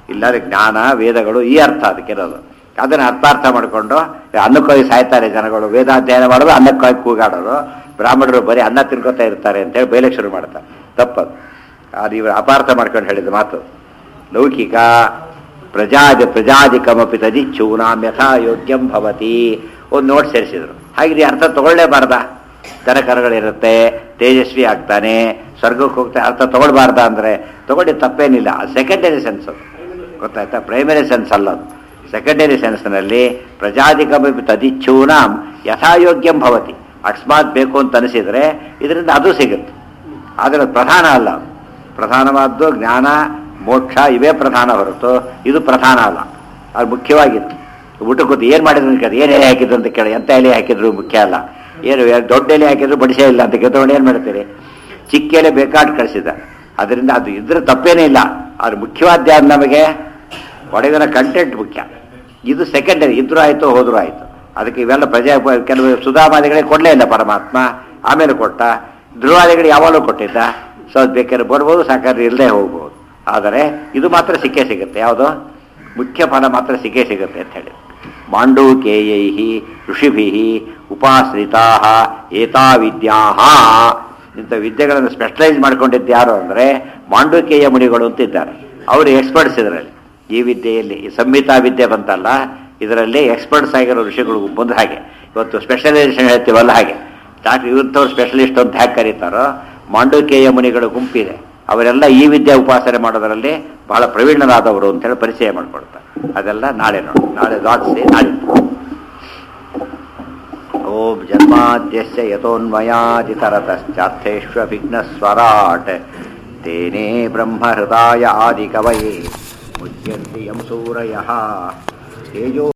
ಇಲ್ಲಾದ್ರೆ ಜ್ಞಾನ ವೇದಗಳು ಈ ಅರ್ಥ ಅದಕ್ಕಿರೋದು ಅದನ್ನು ಅರ್ಥಾರ್ಥ ಮಾಡಿಕೊಂಡು ಅನ್ನಕ್ಕೋಗಿ ಸಾಯ್ತಾರೆ ಜನಗಳು ವೇದಾಧ್ಯಯನ ಮಾಡೋದು ಅನ್ನಕ್ಕಾಗಿ ಕೂಗಾಡೋರು ಬ್ರಾಹ್ಮಣರು ಬರೀ ಅನ್ನ ತಿನ್ಕೋತಾ ಇರ್ತಾರೆ ಅಂತೇಳಿ ಬೈಲಕ್ಕೆ ಶುರು ಮಾಡ್ತಾರೆ ತಪ್ಪದು ಅದು ಇವರು ಅಪಾರ್ಥ ಮಾಡ್ಕೊಂಡು ಹೇಳಿದ ಮಾತು ಲೌಕಿಕ ಪ್ರಜಾದಿ ಪ್ರಜಾದಿಕಮಪಿ ತದಿಚ್ಛೂನಾಂ ಯಥಾ ಯೋಗ್ಯಂ ಭವತಿ ಒಂದು ನೋಟ್ ಸೇರಿಸಿದ್ರು ಹಾಗೆ ಅರ್ಥ ತಗೊಳ್ಳೇಬಾರ್ದ ದನಕರಗಳಿರುತ್ತೆ ತೇಜಸ್ವಿ ಆಗ್ತಾನೆ ಸ್ವರ್ಗಕ್ಕೆ ಹೋಗ್ತಾ ಅರ್ಥ ತಗೊಳ್ಬಾರ್ದ ಅಂದರೆ ತಗೊಂಡು ತಪ್ಪೇನಿಲ್ಲ ಸೆಕೆಂಡರಿ ಸೆನ್ಸ್ ಅದು ಗೊತ್ತಾಯ್ತಾ ಪ್ರೈಮರಿ ಸೆನ್ಸ್ ಅಲ್ಲ ಅದು ಸೆಕೆಂಡರಿ ಸೆನ್ಸ್ನಲ್ಲಿ ಪ್ರಜಾದಿಕಮಪಿ ತದಿಚ್ಛೂನಾಂ ಯಥಾಯೋಗ್ಯಂ ಭವತಿ ಅಕಸ್ಮಾತ್ ಬೇಕು ಅಂತ ಅನಿಸಿದರೆ ಇದರಿಂದ ಅದು ಸಿಗುತ್ತೆ ಆದರೆ ಅದು ಪ್ರಧಾನ ಅಲ್ಲ ಅದು. ಪ್ರಧಾನವಾದ್ದು ಜ್ಞಾನ ಮೋಕ್ಷ ಇವೇ ಪ್ರಧಾನ ಹೊರತು ಇದು ಪ್ರಧಾನ ಅಲ್ಲ ಅದು ಮುಖ್ಯವಾಗಿತ್ತು ಊಟಕ್ಕೆ ಕೂತು ಏನು ಮಾಡಿದ್ರು ಅಂತ ಕೇಳಿ ಏನು ಎಲೆ ಹಾಕಿದ್ರು ಅಂತ ಕೇಳಿ ಎಂಥ ಎಲೆ ಹಾಕಿದ್ರು ಮುಖ್ಯ ಅಲ್ಲ ಏನು ದೊಡ್ಡ ಎಲೆ ಹಾಕಿದ್ರು ಬಡಿಸೇ ಇಲ್ಲ ಅಂತ ಕೇಳ್ಕೊಂಡು ಏನು ಮಾಡ್ತೀರಿ ಚಿಕ್ಕ ಎಲೆ ಬೇಕಾಟ್ ಕಳಿಸಿದ ಅದರಿಂದ ಅದು ಇದ್ರೆ ತಪ್ಪೇನೇ ಇಲ್ಲ ಅದು ಮುಖ್ಯವಾದ ಯಾವ್ದು ನಮಗೆ ಒಳಗಿನ ಕಂಟೆಂಟ್ ಮುಖ್ಯ ಇದು ಸೆಕೆಂಡರಿ ಇದ್ರೂ ಆಯಿತು ಹೋದ್ರೂ ಆಯಿತು ಅದಕ್ಕೆ ಇವೆಲ್ಲ ಪ್ರಜಾ ಕೆಲವು ಸುಧಾಮಾದಿಗಳಿಗೆ ಕೊಡಲೇ ಇಲ್ಲ ಪರಮಾತ್ಮ ಆಮೇಲೆ ಕೊಟ್ಟ ಧ್ರುವಾದಿಗಳು ಯಾವಾಗಲೂ ಕೊಟ್ಟಿದ್ದ ಸೊ ಅದು ಬೇಕಾದ್ರೆ ಬರ್ಬೋದು ಸಾಕಾದ್ರೆ ಇಲ್ಲದೆ ಹೋಗ್ಬೋದು ಆದರೆ ಇದು ಮಾತ್ರ ಸಿಕ್ಕೇ ಸಿಗುತ್ತೆ ಯಾವುದು ಮುಖ್ಯ ಫಲ ಮಾತ್ರ ಸಿಕ್ಕೇ ಸಿಗುತ್ತೆ ಅಂತ ಹೇಳಿ ಮಾಂಡೂಕೇಯೈ ಋಷಿಭಿ ಉಪಾಶ್ರಿತಾ ಏತಾ ವಿದ್ಯಾ ಇಂಥ ವಿದ್ಯೆಗಳನ್ನು ಸ್ಪೆಷಲೈಸ್ ಮಾಡ್ಕೊಂಡಿದ್ದು ಯಾರು ಅಂದರೆ ಮಾಂಡೂಕೇಯ ಮುನಿಗಳು ಅಂತ ಇದ್ದಾರೆ ಅವರು ಎಕ್ಸ್ಪರ್ಟ್ಸ್ ಇದರಲ್ಲಿ ಈ ವಿದ್ಯೆಯಲ್ಲಿ ಈ ಸಂಹಿತಾ ವಿದ್ಯೆ ಬಂತಲ್ಲ ಇದರಲ್ಲಿ ಎಕ್ಸ್ಪರ್ಟ್ಸ್ ಆಗಿರೋ ಋಷಿಗಳು ಬಂದು ಹಾಗೆ ಇವತ್ತು ಸ್ಪೆಷಲೈಸೇಷನ್ ಹೇಳ್ತೀವಲ್ಲ ಹಾಗೆ ಡಾಕ್ಟರ್ ಇವತ್ತವ್ರು ಸ್ಪೆಷಲಿಸ್ಟ್ ಅಂತ ಹೇಗೆ ಕರೀತಾರೋ ಮಾಂಡೂಕೇಯ ಮುನಿಗಳ ಗುಂಪಿದೆ ಅವರೆಲ್ಲ ಈ ವಿದ್ಯೆ ಉಪಾಸನೆ ಮಾಡೋದರಲ್ಲಿ ಬಹಳ ಪ್ರವೀಣರಾದವರು ಅಂತೇಳಿ ಪರಿಚಯ ಮಾಡಿಕೊಡ್ತಾರೆ ಅದೆಲ್ಲ ನಾಳೆ ನೋಡಿ ನಾಳೆ ದಾಟ್ಸಿ ನಾಳೆ ಓಂ ಜನ್ಮಾದ್ಯಸ್ಯ ಯಥೋನ್ಮಯಾದಿತರತಶ್ಚಾರ್ಥೇಷ್ವಭಿಘ್ನಸ್ವರಾಟ್ ತೇನೇ ಬ್ರಹ್ಮಹೃದಾಯ ಆದಿಕವಯೇ ಮುಚ್ಯಂತಿ ಯಂ ಸೂರಯಃ ತೇಜೋ